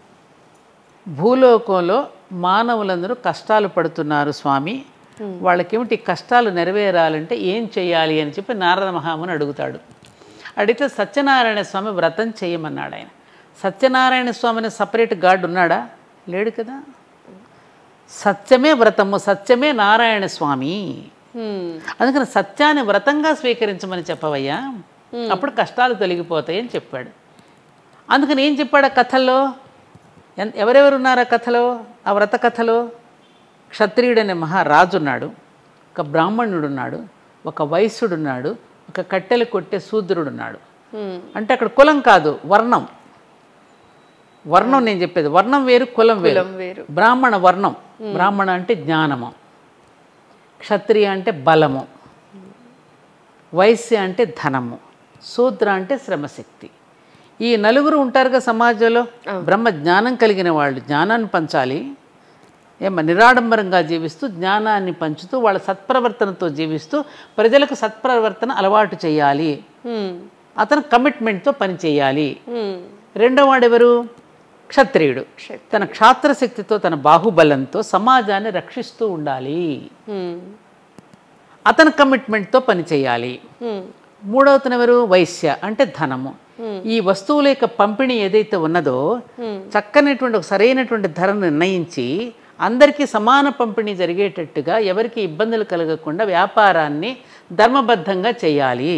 భూలోకంలో మానవులందరూ కష్టాలు పడుతున్నారు స్వామి వాళ్ళకేమిటి కష్టాలు నెరవేరాలంటే ఏం చేయాలి అని చెప్పి నారద మహాముని అడుగుతాడు అడిగితే సత్యనారాయణ స్వామి వ్రతం చేయమన్నాడు ఆయన సత్యనారాయణ స్వామిని సపరేట్ గాడ్ ఉన్నాడా లేడు కదా సత్యమే వ్రతము సత్యమే నారాయణ స్వామి అందుకని సత్యాన్ని వ్రతంగా స్వీకరించమని చెప్పవయ్యా అప్పుడు కష్టాలు తొలగిపోతాయి అని చెప్పాడు అందుకని ఏం చెప్పాడు ఆ కథల్లో ఎన్- ఎవరెవరు ఉన్నారు ఆ కథలో ఆ వ్రత కథలో క్షత్రియుడనే మహారాజు ఉన్నాడు ఒక బ్రాహ్మణుడు ఉన్నాడు ఒక వైశ్యుడు ఉన్నాడు ఒక కట్టెలు కొట్టే శూద్రుడు ఉన్నాడు అంటే అక్కడ కులం కాదు వర్ణం వర్ణం నేను చెప్పేది వర్ణం వేరు కులం వేరు వేరు. బ్రాహ్మణ వర్ణం బ్రాహ్మణ అంటే జ్ఞానము క్షత్రియ అంటే బలము వైశ్య అంటే ధనము శూద్ర అంటే శ్రమశక్తి ఈ నలుగురు ఉంటారుగా సమాజంలో బ్రహ్మ జ్ఞానం కలిగిన వాళ్ళు జ్ఞానాన్ని పంచాలి ఏమ నిరాడంబరంగా జీవిస్తూ జ్ఞానాన్ని పంచుతూ వాళ్ళ సత్ప్రవర్తనతో జీవిస్తూ ప్రజలకు సత్ప్రవర్తన అలవాటు చేయాలి అతను కమిట్మెంట్తో పని చేయాలి రెండో వాడెవరు క్షత్రియుడు తన క్షాత్రశక్తితో తన బాహుబలంతో సమాజాన్ని రక్షిస్తూ ఉండాలి అతని కమిట్మెంట్తో పని చేయాలి మూడవతను ఎవరు వైశ్య అంటే ధనము ఈ వస్తువుల యొక్క పంపిణీ ఏదైతే ఉన్నదో చక్కనటువంటి ఒక సరైనటువంటి ధరను నిర్ణయించి అందరికీ సమాన పంపిణీ జరిగేటట్టుగా ఎవరికి ఇబ్బందులు కలగకుండా వ్యాపారాన్ని ధర్మబద్ధంగా చేయాలి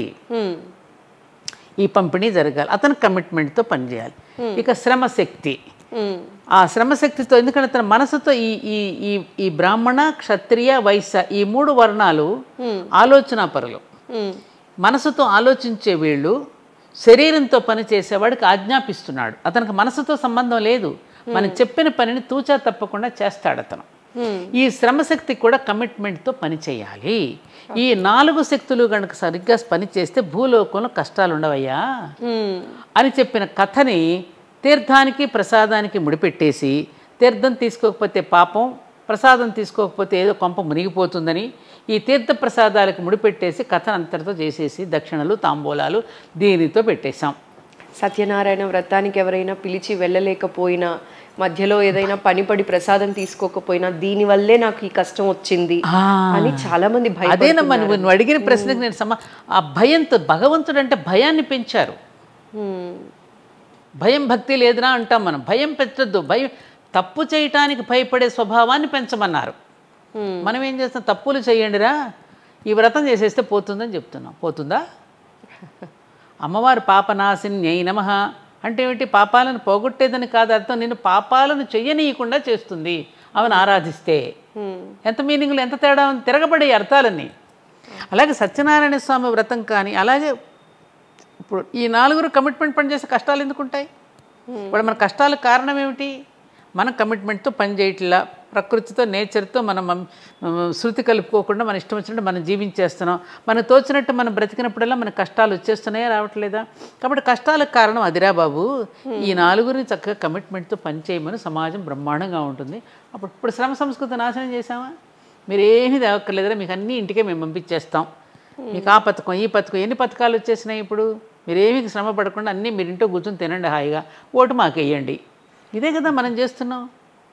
ఈ పంపిణీ జరగాలి అతని కమిట్మెంట్తో పనిచేయాలి ఇక శ్రమశక్తి ఆ శ్రమశక్తితో ఎందుకంటే తన మనసుతో ఈ ఈ ఈ ఈ బ్రాహ్మణ క్షత్రియ వైశ్య ఈ మూడు వర్ణాలు ఆలోచన పరులు మనసుతో ఆలోచించే వీళ్ళు శరీరంతో పని చేసేవాడికి ఆజ్ఞాపిస్తున్నాడు అతనికి మనసుతో సంబంధం లేదు మనం చెప్పిన పనిని తూచా తప్పకుండా చేస్తాడు అతను ఈ శ్రమశక్తి కూడా కమిట్మెంట్తో పని చేయాలి ఈ నాలుగు శక్తులు కనుక సరిగ్గా పని చేస్తే భూలోకంలో కష్టాలు ఉండవయ్యా అని చెప్పిన కథని తీర్థానికి ప్రసాదానికి ముడిపెట్టేసి తీర్థం తీసుకోకపోతే పాపం ప్రసాదం తీసుకోకపోతే ఏదో కొంప మునిగిపోతుందని ఈ తీర్థ ప్రసాదాలకు ముడిపెట్టేసి కథను అంతటితో చేసేసి దక్షిణలు తాంబూలాలు దీనితో పెట్టేశాం సత్యనారాయణ వ్రతానికి ఎవరైనా పిలిచి వెళ్ళలేకపోయినా మధ్యలో ఏదైనా పనిపడి ప్రసాదం తీసుకోకపోయినా దీని వల్లే నాకు ఈ కష్టం వచ్చింది అని చాలా మంది భయ అదేనమ్మా నువ్వు నువ్వు అడిగిన ప్రశ్నకు నేను సమా ఆ భయంతో భగవంతుడు అంటే భయాన్ని పెంచారు భయం భక్తి లేదురా అంటాం మనం భయం పెంచొద్దు భయం తప్పు చేయటానికి భయపడే స్వభావాన్ని పెంచమన్నారు మనం ఏం చేస్తాం తప్పులు చేయండిరా ఈ వ్రతం చేసేస్తే పోతుందని చెప్తున్నాం పోతుందా అమ్మవారు పాపనాశిన్యై నమ అంటే ఏమిటి పాపాలను పోగొట్టేదని కాదు అర్థం నేను పాపాలను చెయ్యనీయకుండా చేస్తుంది ఆమెను ఆరాధిస్తే ఎంత మీనింగ్లు ఎంత తేడా ఉంది తిరగబడే అర్థాలన్నీ అలాగే సత్యనారాయణ స్వామి వ్రతం కానీ అలాగే ఇప్పుడు ఈ నాలుగురు కమిట్మెంట్ పనిచేసే కష్టాలు ఎందుకు ఉంటాయి ఇప్పుడు మన కష్టాలకు కారణం ఏమిటి మనం కమిట్మెంట్తో పని చేయట్లా ప్రకృతితో నేచర్తో మనం మం- మ- శృతి కలుపుకోకుండా మన ఇష్టం వచ్చినట్టు మనం జీవించేస్తున్నాం మనకు తోచినట్టు మనం బ్రతికినప్పుడల్లా మనకు కష్టాలు వచ్చేస్తున్నాయా రావట్లేదా కాబట్టి కష్టాలకు కారణం అదిరా బాబు ఈ నాలుగురిని చక్కగా కమిట్మెంట్తో పనిచేయమని సమాజం బ్రహ్మాండంగా ఉంటుంది అప్పుడు ఇప్పుడు శ్రమ సంస్కృతి నాశనం చేసామా మీరు ఏమీ తేవక్కర్లేదురా మీకు అన్ని ఇంటికే మేము పంపించేస్తాం మీకు ఆ పథకం ఈ పథకం ఎన్ని పథకాలు వచ్చేసినాయి ఇప్పుడు మీరేమీ శ్రమ పడకుండా అన్నీ మీరు ఇంట్లో కూర్చొని తినండి హాయిగా ఓటు మాకు వేయండి ఇదే కదా మనం చేస్తున్నాం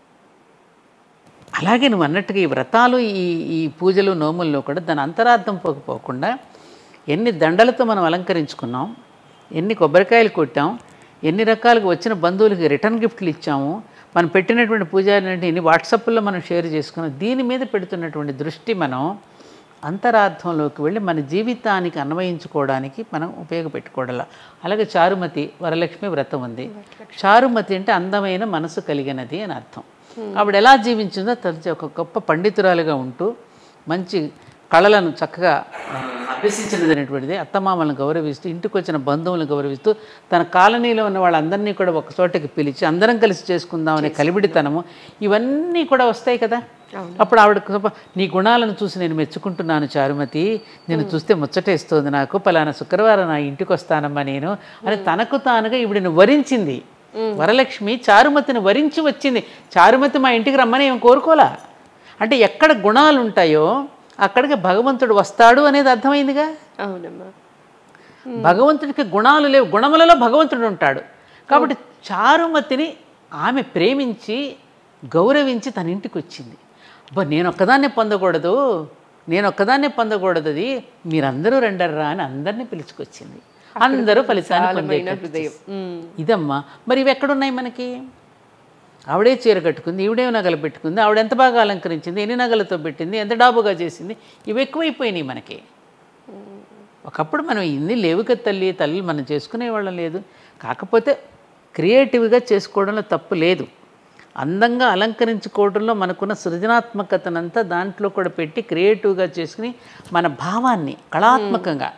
అలాగే నువ్వు అన్నట్టుగా ఈ వ్రతాలు ఈ ఈ పూజలు నోముల్లో కూడా దాని అంతరార్థం పోకపోకుండా ఎన్ని దండలతో మనం అలంకరించుకున్నాం ఎన్ని కొబ్బరికాయలు కొట్టాం ఎన్ని రకాలుగా వచ్చిన బంధువులకి రిటర్న్ గిఫ్ట్లు ఇచ్చాము మనం పెట్టినటువంటి పూజాలంటే ఎన్ని వాట్సాప్లో మనం షేర్ చేసుకున్నాం దీని మీద పెడుతున్నటువంటి దృష్టి మనం అంతరార్థంలోకి వెళ్ళి మన జీవితానికి అన్వయించుకోవడానికి మనం ఉపయోగపెట్టుకోవడాల అలాగే చారుమతి వరలక్ష్మి వ్రతం ఉంది చారుమతి అంటే అందమైన మనసు కలిగినది అని అర్థం ఆవిడ ఎలా జీవించిందో తెలిసి ఒక గొప్ప పండితురాలుగా ఉంటూ మంచి కళలను చక్కగా అభ్యసించినది అనేటువంటిది అత్తమామలను గౌరవిస్తూ ఇంటికి వచ్చిన బంధువులను గౌరవిస్తూ తన కాలనీలో ఉన్న వాళ్ళందరినీ కూడా ఒక చోటకి పిలిచి అందరం కలిసి చేసుకుందాం అనే కలిబిడితనము ఇవన్నీ కూడా వస్తాయి కదా అప్పుడు ఆవిడ కృప, నీ గుణాలను చూసి నేను మెచ్చుకుంటున్నాను చారుమతి నేను చూస్తే ముచ్చటేస్తోంది నాకు పలానా శుక్రవారం నా ఇంటికి వస్తానమ్మా నేను అని తనకు తానుగా ఈవిడని వరించింది వరలక్ష్మి చారుమతిని వరించి వచ్చింది చారుమతి మా ఇంటికి రమ్మని ఏం కోరుకోలా అంటే ఎక్కడ గుణాలు ఉంటాయో అక్కడికి భగవంతుడు వస్తాడు అనేది అర్థమైందిగా అవునమ్మా భగవంతుడికి గుణాలు లేవు గుణములలో భగవంతుడు ఉంటాడు కాబట్టి చారుమతిని ఆమె ప్రేమించి గౌరవించి తన ఇంటికి వచ్చింది అబ్బా నేను ఒక్కదాన్నే పొందకూడదు నేను ఒక్కదాన్నే పొందకూడదు అది మీరందరూ రెండర్రా అని అందరినీ పిలుచుకొచ్చింది అందరూ ఫలితాన్ని పొందేటట్టు హృదయం ఉమ్. ఇదమ్మా మరి ఇవి ఎక్కడున్నాయి మనకి ఆవిడే చీర కట్టుకుంది ఈవిడే నగలు పెట్టుకుంది ఆవిడ ఎంత బాగా అలంకరించింది ఎన్ని నగలతో పెట్టింది ఎంత డాబుగా చేసింది ఇవి ఎక్కువైపోయినాయి మనకి ఒకప్పుడు మనం ఇన్ని లేవు కదా తల్లి తల్లి మనం చేసుకునేవాళ్ళం లేదు కాకపోతే క్రియేటివ్గా చేసుకోవడంలో తప్పు లేదు అందంగా అలంకరించుకోవడంలో మనకున్న సృజనాత్మకతనంతా దాంట్లో కూడా పెట్టి క్రియేటివ్గా చేసుకుని మన భావాన్ని కళాత్మకంగా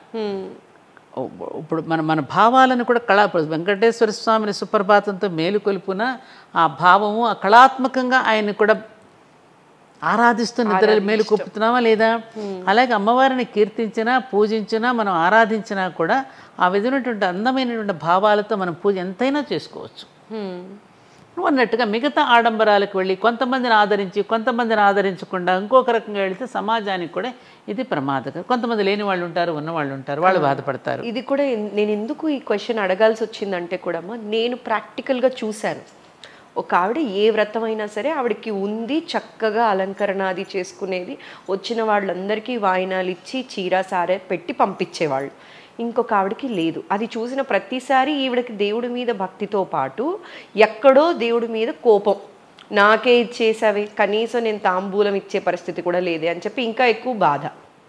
ఇప్పుడు మన మన భావాలను కూడా కళా ఇప్పుడు వెంకటేశ్వర స్వామిని సుప్రభాతంతో మేలుకొల్పున ఆ భావము ఆ కళాత్మకంగా ఆయన్ని కూడా ఆరాధిస్తూ నిద్ర మేలుకొప్పుతున్నామా లేదా అలాగే అమ్మవారిని కీర్తించినా పూజించినా మనం ఆరాధించినా కూడా ఆ విధమైనటువంటి అందమైనటువంటి భావాలతో మనం పూజ ఎంతైనా చేసుకోవచ్చు ఉమ్. నువ్వు అన్నట్టుగా మిగతా ఆడంబరాలకు వెళ్ళి కొంతమందిని ఆదరించి కొంతమందిని ఆదరించకుండా ఇంకొక రకంగా వెళితే సమాజానికి కూడా ఇది ప్రమాదకరం కొంతమంది లేని వాళ్ళు ఉంటారు ఉన్న వాళ్ళు ఉంటారు వాళ్ళు బాధపడతారు ఇది కూడా ఎన్- నేను ఎందుకు ఈ క్వశ్చన్ అడగాల్సి వచ్చిందంటే కూడా అమ్మా, నేను ప్రాక్టికల్గా చూశాను ఒక ఆవిడ ఏ వ్రతం అయినా సరే ఆవిడకి ఉంది చక్కగా అలంకరణ అది చేసుకునేది వచ్చిన వాళ్ళందరికీ వాయినాలు ఇచ్చి చీర సారే పెట్టి పంపించేవాళ్ళు ఇంకొక ఆవిడకి లేదు అది చూసిన ప్రతిసారి ఈవిడకి దేవుడి మీద భక్తితో పాటు ఎక్కడో దేవుడి మీద కోపం నాకే ఇచ్చేసావే కనీసం నేను తాంబూలం ఇచ్చే పరిస్థితి కూడా లేదే అని చెప్పి ఇంకా ఎక్కువ బాధ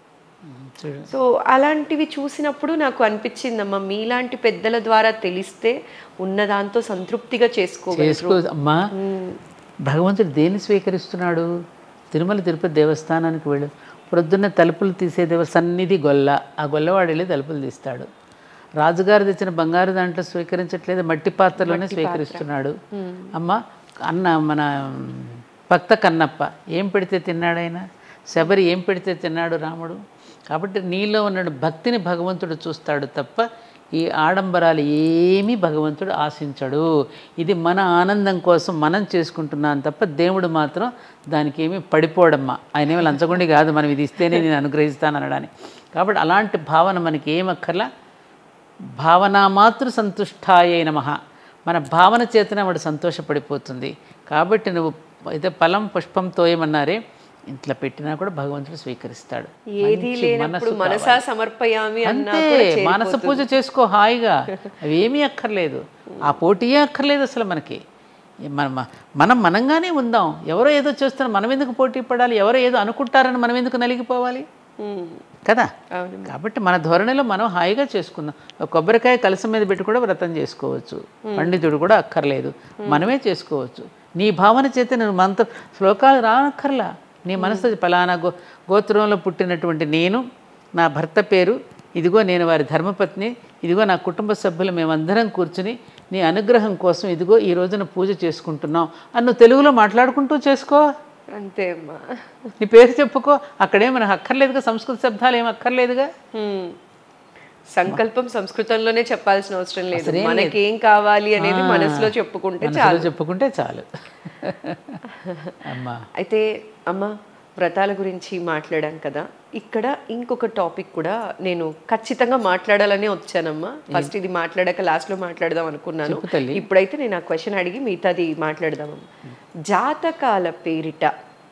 చూడు. సో అలాంటివి చూసినప్పుడు నాకు అనిపించిందమ్మా మీలాంటి పెద్దల ద్వారా తెలిస్తే ఉన్నదాంతో సంతృప్తిగా చేసుకోగలరు చేసుకో అమ్మా భగవంతుడు దేన్ని స్వీకరిస్తున్నాడు తిరుమల తిరుపతి దేవస్థానానికి వెళ్ళు ప్రొద్దున్న తలుపులు తీసే దేవ సన్నిధి గొల్ల ఆ గొల్లవాడు వెళ్ళి తలుపులు తీస్తాడు రాజుగారు తెచ్చిన బంగారు దాంట్లో స్వీకరించట్లేదు మట్టి పాత్రలోనే స్వీకరిస్తున్నాడు అమ్మ అన్న మన భక్త కన్నప్ప ఏం పెడితే తిన్నాడైనా శబరి ఏం పెడితే తిన్నాడు రాముడు కాబట్టి నీలో ఉన్న భక్తిని భగవంతుడు చూస్తాడు తప్ప ఈ ఆడంబరాలు ఏమీ భగవంతుడు ఆశించడు ఇది మన ఆనందం కోసం మనం చేసుకుంటున్నాం తప్ప దేవుడు మాత్రం దానికి ఏమీ పడిపోవడమ్మా ఆయన ఏమి లంచగొండి కాదు మనం ఇది ఇస్తేనే నేను అనుగ్రహిస్తాను అనడానికి కాబట్టి అలాంటి భావన మనకి ఏమక్కర్లా భావనా మాతృ సంతుష్టాయే నమ మన భావన చేతనే వాడు సంతోషపడిపోతుంది కాబట్టి నువ్వు అయితే ఫలం పుష్పంతో ఏమన్నారే ఇంట్లో పెట్టినా కూడా భగవంతుడు స్వీకరిస్తాడు ఏది మంచి లేనప్పుడు మనసు మనసా సమర్పయామి అన్నా అంతే కూడా మానస చేరిపోతుంది. పూజ చేసుకో హాయిగా అవి ఏమీ అక్కర్లేదు ఆ పోటీయే అక్కర్లేదు అసలు మనకి మనం మనం మనంగానే ఉందాం ఎవరో ఏదో చేస్తున్నారు మనం ఎందుకు పోటీ పడాలి ఎవరో ఏదో అనుకుంటారని మనం ఎందుకు నలిగిపోవాలి ఉమ్, కదా అవును కాబట్టి మన ధోరణిలో మనం హాయిగా చేసుకుందాం ఒక కొబ్బరికాయ కలసం మీద పెట్టి కూడా వ్రతం చేసుకోవచ్చు పండితుడు కూడా అక్కర్లేదు మనమే చేసుకోవచ్చు నీ భావన చేత నేను మంత్ర శ్లోకాలు రానక్కర్లా నీ మనసు పలానా గో గోత్రంలో పుట్టినటువంటి నేను నా భర్త పేరు ఇదిగో నేను వారి ధర్మపత్ని ఇదిగో నా కుటుంబ సభ్యులు మేమందరం కూర్చుని నీ అనుగ్రహం కోసం ఇదిగో ఈ రోజున పూజ చేసుకుంటున్నాం అని నువ్వు తెలుగులో మాట్లాడుకుంటూ చేసుకో అంతే అమ్మా నీ పేరు చెప్పుకో అక్కడే మనకు అక్కర్లేదుగా సంస్కృత శబ్దాలు ఏం అక్కర్లేదుగా హ్మ్. సంకల్పం సంస్కృతంలోనే చెప్పాల్సిన అవసరం లేదు అసలేం లేదు. మనకేం కావాలి అనేది మనసులో చెప్పుకుంటే మనసులో చాలు చెప్పుకుంటే చాలు అమ్మా అయితే అమ్మ వ్రతాల గురించి మాట్లాడాం కదా ఇక్కడ ఇంకొక టాపిక్ కూడా నేను ఖచ్చితంగా మాట్లాడాలనే వచ్చానమ్మా ఫస్ట్ ఇది మాట్లాడాక లాస్ట్లో మాట్లాడదాం అనుకున్నాను చెప్పు తల్లి. ఇప్పుడైతే నేను ఆ క్వశ్చన్ అడిగి మిగతాది మాట్లాడదామమ్మ జాతకాల పేరిట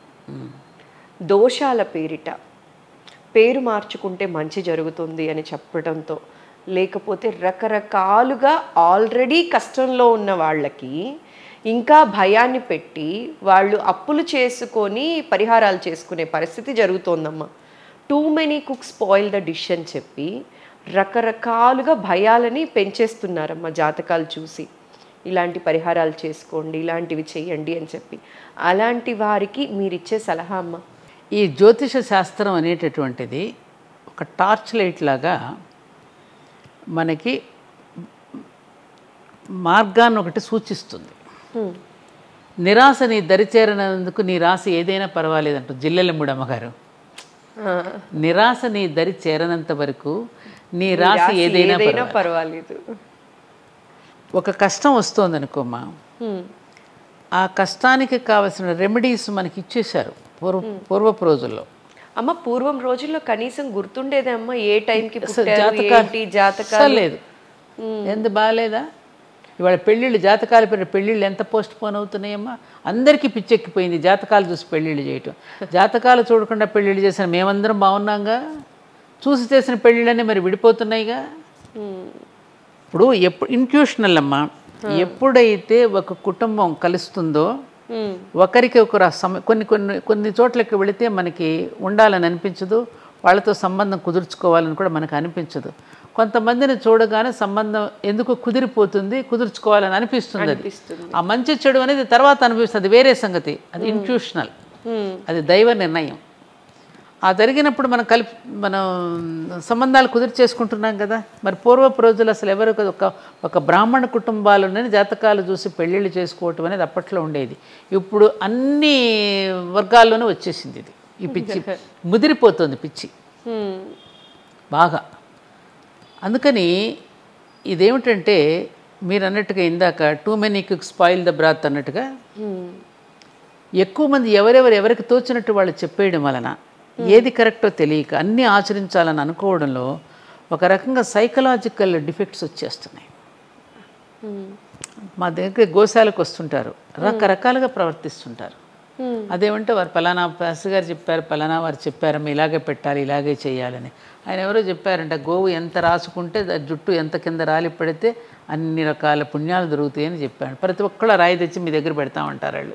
దోషాల పేరిట పేరు మార్చుకుంటే మంచి జరుగుతుంది అని చెప్పడంతో లేకపోతే రకరకాలుగా ఆల్రెడీ కష్టంలో ఉన్న వాళ్ళకి ఇంకా భయాన్ని పెట్టి వాళ్ళు అప్పులు చేసుకొని పరిహారాలు చేసుకునే పరిస్థితి జరుగుతోందమ్మా too many cook spoil the dish అని చెప్పి రకరకాలుగా భయాలని పెంచేస్తున్నారమ్మా జాతకాలు చూసి ఇలాంటి పరిహారాలు చేసుకోండి ఇలాంటివి చేయండి అని చెప్పి అలాంటి వారికి మీరిచ్చే సలహా అమ్మా ఈ జ్యోతిష శాస్త్రం అనేటటువంటిది ఒక టార్చ్ లైట్ లాగా మనకి మార్గాన్ని ఒకటి సూచిస్తుంది నిరాశ నీ దరిచేరనందుకు నీ రాశి ఏదైనా పర్వాలేదంట జిల్లెలమ్ముడు అమ్మగారు నిరాశ నీ దరి చేరనంత వరకు నీ రాశి రాసి ఏదైనా ఏదైనా పర్వాలేదు. పర్వాలేదు ఒక కష్టం వస్తుంది అనుకోమ్మా హ్మ్. ఆ కష్టానికి కావలసిన రెమెడీస్ మనకి ఇచ్చేశారు పూర్వ పూర్వపు రోజుల్లో అమ్మ పూర్వం రోజుల్లో కనీసం గుర్తుండేదే అమ్మ ఏ టైంకి అసలు పుట్టారు జాతకాలు ఏంటి అస్సలు జాతకాలు లేదు ఎంత బాగాలేదా ఇవాళ పెళ్ళిళ్ళు జాతకాలు పెరిగి పెళ్ళిళ్ళు ఎంత పోస్ట్ పోన్ అవుతున్నాయమ్మా అందరికీ పిచ్చెక్కిపోయింది జాతకాలు చూసి పెళ్ళిళ్ళు చేయటం జాతకాలు చూడకుండా పెళ్ళిళ్ళు చేసిన మేమందరం బాగున్నాంగా చూసి చేసిన పెళ్ళిళ్ళన్నీ మరి విడిపోతున్నాయిగా ఇప్పుడు ఎప్పుడు ఇంట్యూషనల్ అమ్మా ఎప్పుడైతే ఒక కుటుంబం కలుస్తుందో హ్మ్. ఒకరికి ఒకరు ఆ సమ కొన్ని కొన్ని కొన్ని చోట్లకి వెళితే మనకి ఉండాలని అనిపించదు వాళ్ళతో సంబంధం కుదుర్చుకోవాలని కూడా మనకు అనిపించదు కొంతమందిని చూడగానే సంబంధం ఎందుకు కుదిరిపోతుంది కుదుర్చుకోవాలని అనిపిస్తుంది అది ఆ మంచి చెడు అనేది తర్వాత అనిపిస్తుంది అది వేరే సంగతి అది ఇంట్యూషనల్ అది దైవ నిర్ణయం ఆ జరిగినప్పుడు మనం కలిపి మనం సంబంధాలు కుదిరి చేసుకుంటున్నాం కదా మరి పూర్వపు రోజులు అసలు ఎవరు ఒక ఒక బ్రాహ్మణ కుటుంబాలునే జాతకాలు చూసి పెళ్ళిళ్ళు చేసుకోవటం అనేది అప్పట్లో ఉండేది ఇప్పుడు అన్ని వర్గాల్లోనూ వచ్చేసింది ఇది ఈ పిచ్చి ముదిరిపోతుంది పిచ్చి హ్మ్. బాగా అందుకని ఇదేమిటంటే మీరు అన్నట్టుగా ఇందాక too many cook spoil the broth అన్నట్టుగా ఎక్కువ మంది ఎవరెవరు ఎవరికి తోచినట్టు వాళ్ళు చెప్పేయడం వలన ఏది కరెక్టో తెలియక అన్నీ ఆచరించాలని అనుకోవడంలో ఒక రకంగా సైకలాజికల్ డిఫెక్ట్స్ వచ్చేస్తున్నాయి మా దగ్గర గోశాలకు వస్తుంటారు రకరకాలుగా ప్రవర్తిస్తుంటారు అదేమంటే వారు పలానా పాస్టర్ గారు చెప్పారు పలానా వారు చెప్పారమ్మ ఇలాగే పెట్టాలి ఇలాగే చేయాలని ఆయన ఎవరో చెప్పారంట గోవు ఎంత రాసుకుంటే దాని జుట్టు ఎంత కింద రాలి పడితే అన్ని రకాల పుణ్యాలు దొరుకుతాయని చెప్పాడు ప్రతి ఒక్కళ్ళు రాయి తెచ్చి మీ దగ్గర పెడతామంటారు వాళ్ళు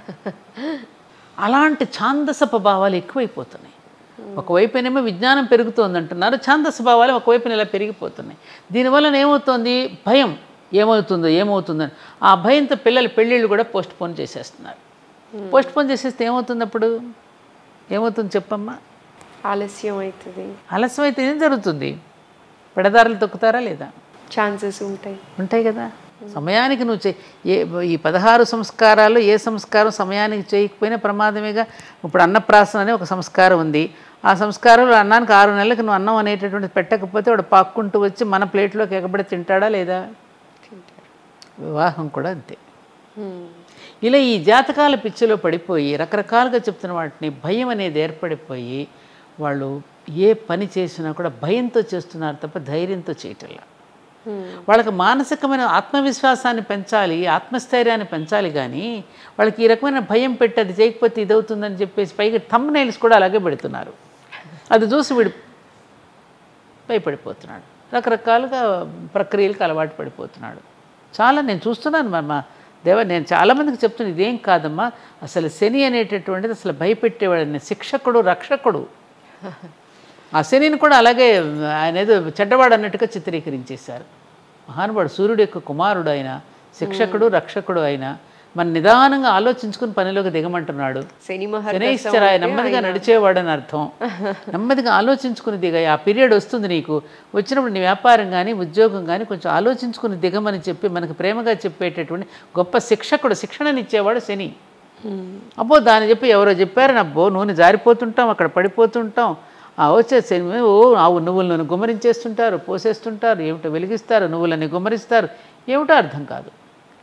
అలాంటి ఛాందసప భావాలు ఎక్కువైపోతున్నాయి ఒకవైపునేమో విజ్ఞానం పెరుగుతోంది అంటున్నారు ఛాందస భావాలు ఒకవైపున ఇలా పెరిగిపోతున్నాయి దీనివల్ల ఏమవుతోంది భయం ఏమవుతుందో ఏమవుతుందో అని. ఆ భయంతో పిల్లల పెళ్ళిళ్ళు కూడా పోస్ట్ పోన్ చేసేస్తున్నారు పోస్ట్ పోన్ చేసేస్తే ఏమవుతుంది అప్పుడు ఏమవుతుంది చెప్పమ్మా ఆలస్యం అవుతుంది ఆలస్యం అయితే ఏం జరుగుతుంది పెడదారులు తొక్కుతారా లేదా ఛాన్సెస్ ఉంటాయి ఉంటాయి కదా సమయానికి నువ్వు చే ఏ ఈ పదహారు సంస్కారాలు ఏ సంస్కారం సమయానికి చేయకపోయినా ప్రమాదమేగా ఇప్పుడు అన్నప్రాసన అనే ఒక సంస్కారం ఉంది ఆ సంస్కారంలో అన్నానికి ఆరు నెలలకు నువ్వు అన్నం అనేటటువంటిది పెట్టకపోతే వాడు పాక్కుంటూ వచ్చి మన ప్లేట్లోకి ఎగబడి తింటాడా లేదా వివాహం కూడా అంతే ఇలా ఈ జాతకాల పిచ్చిలో పడిపోయి రకరకాలుగా చెప్తున్న వాటిని భయం అనేది ఏర్పడిపోయి వాళ్ళు ఏ పని చేసినా కూడా భయంతో చేస్తున్నారు తప్ప ధైర్యంతో చేయటంలా వాళ్ళకి మానసికమైన ఆత్మవిశ్వాసాన్ని పెంచాలి ఆత్మస్థైర్యాన్ని పెంచాలి కానీ వాళ్ళకి ఈ రకమైన భయం పెట్టి అది చేయకపోతే ఇది అవుతుందని చెప్పేసి పైగా థమ్ నైల్స్ కూడా అలాగే పెడుతున్నారు అది చూసి వీడు భయపడిపోతున్నాడు రకరకాలుగా ప్రక్రియలకు అలవాటు పడిపోతున్నాడు చాలా నేను చూస్తున్నాను మా మా దేవ నేను చాలామందికి చెప్తున్నాను ఇదేం కాదమ్మా అసలు శని అనేటటువంటిది అసలు భయపెట్టేవాడిని శిక్షకుడు రక్షకుడు ఆ శనిని కూడా అలాగే ఆయన ఏదో చెడ్డవాడు అన్నట్టుగా చిత్రీకరించేశారు మహానుభావుడు సూర్యుడు యొక్క కుమారుడు అయిన శిక్షకుడు రక్షకుడు అయిన మన నిదానంగా ఆలోచించుకుని పనిలోకి దిగమంటున్నాడు శని మహర్దశ శనైశ్చరాయ నెమ్మదిగా నడిచేవాడు అని అర్థం నెమ్మదిగా ఆలోచించుకుని దిగాయి ఆ పీరియడ్ వస్తుంది నీకు వచ్చినప్పుడు నీ వ్యాపారం కానీ ఉద్యోగం కానీ కొంచెం ఆలోచించుకుని దిగమని చెప్పి మనకు ప్రేమగా చెప్పేటటువంటి గొప్ప శిక్షకుడు శిక్షణనిచ్చేవాడు శని అబ్బో దాన్ని చెప్పి ఎవరో చెప్పారని అబ్బో నూనె జారిపోతుంటాం అక్కడ పడిపోతుంటాం ఆ వచ్చే శని- ఓ ఆ నువ్వుల నూనె గుమ్మరించేస్తుంటారు పోసేస్తుంటారు ఏమిటో వెలిగిస్తారు నువ్వులని గుమ్మరిస్తారు ఏమిటో అర్థం కాదు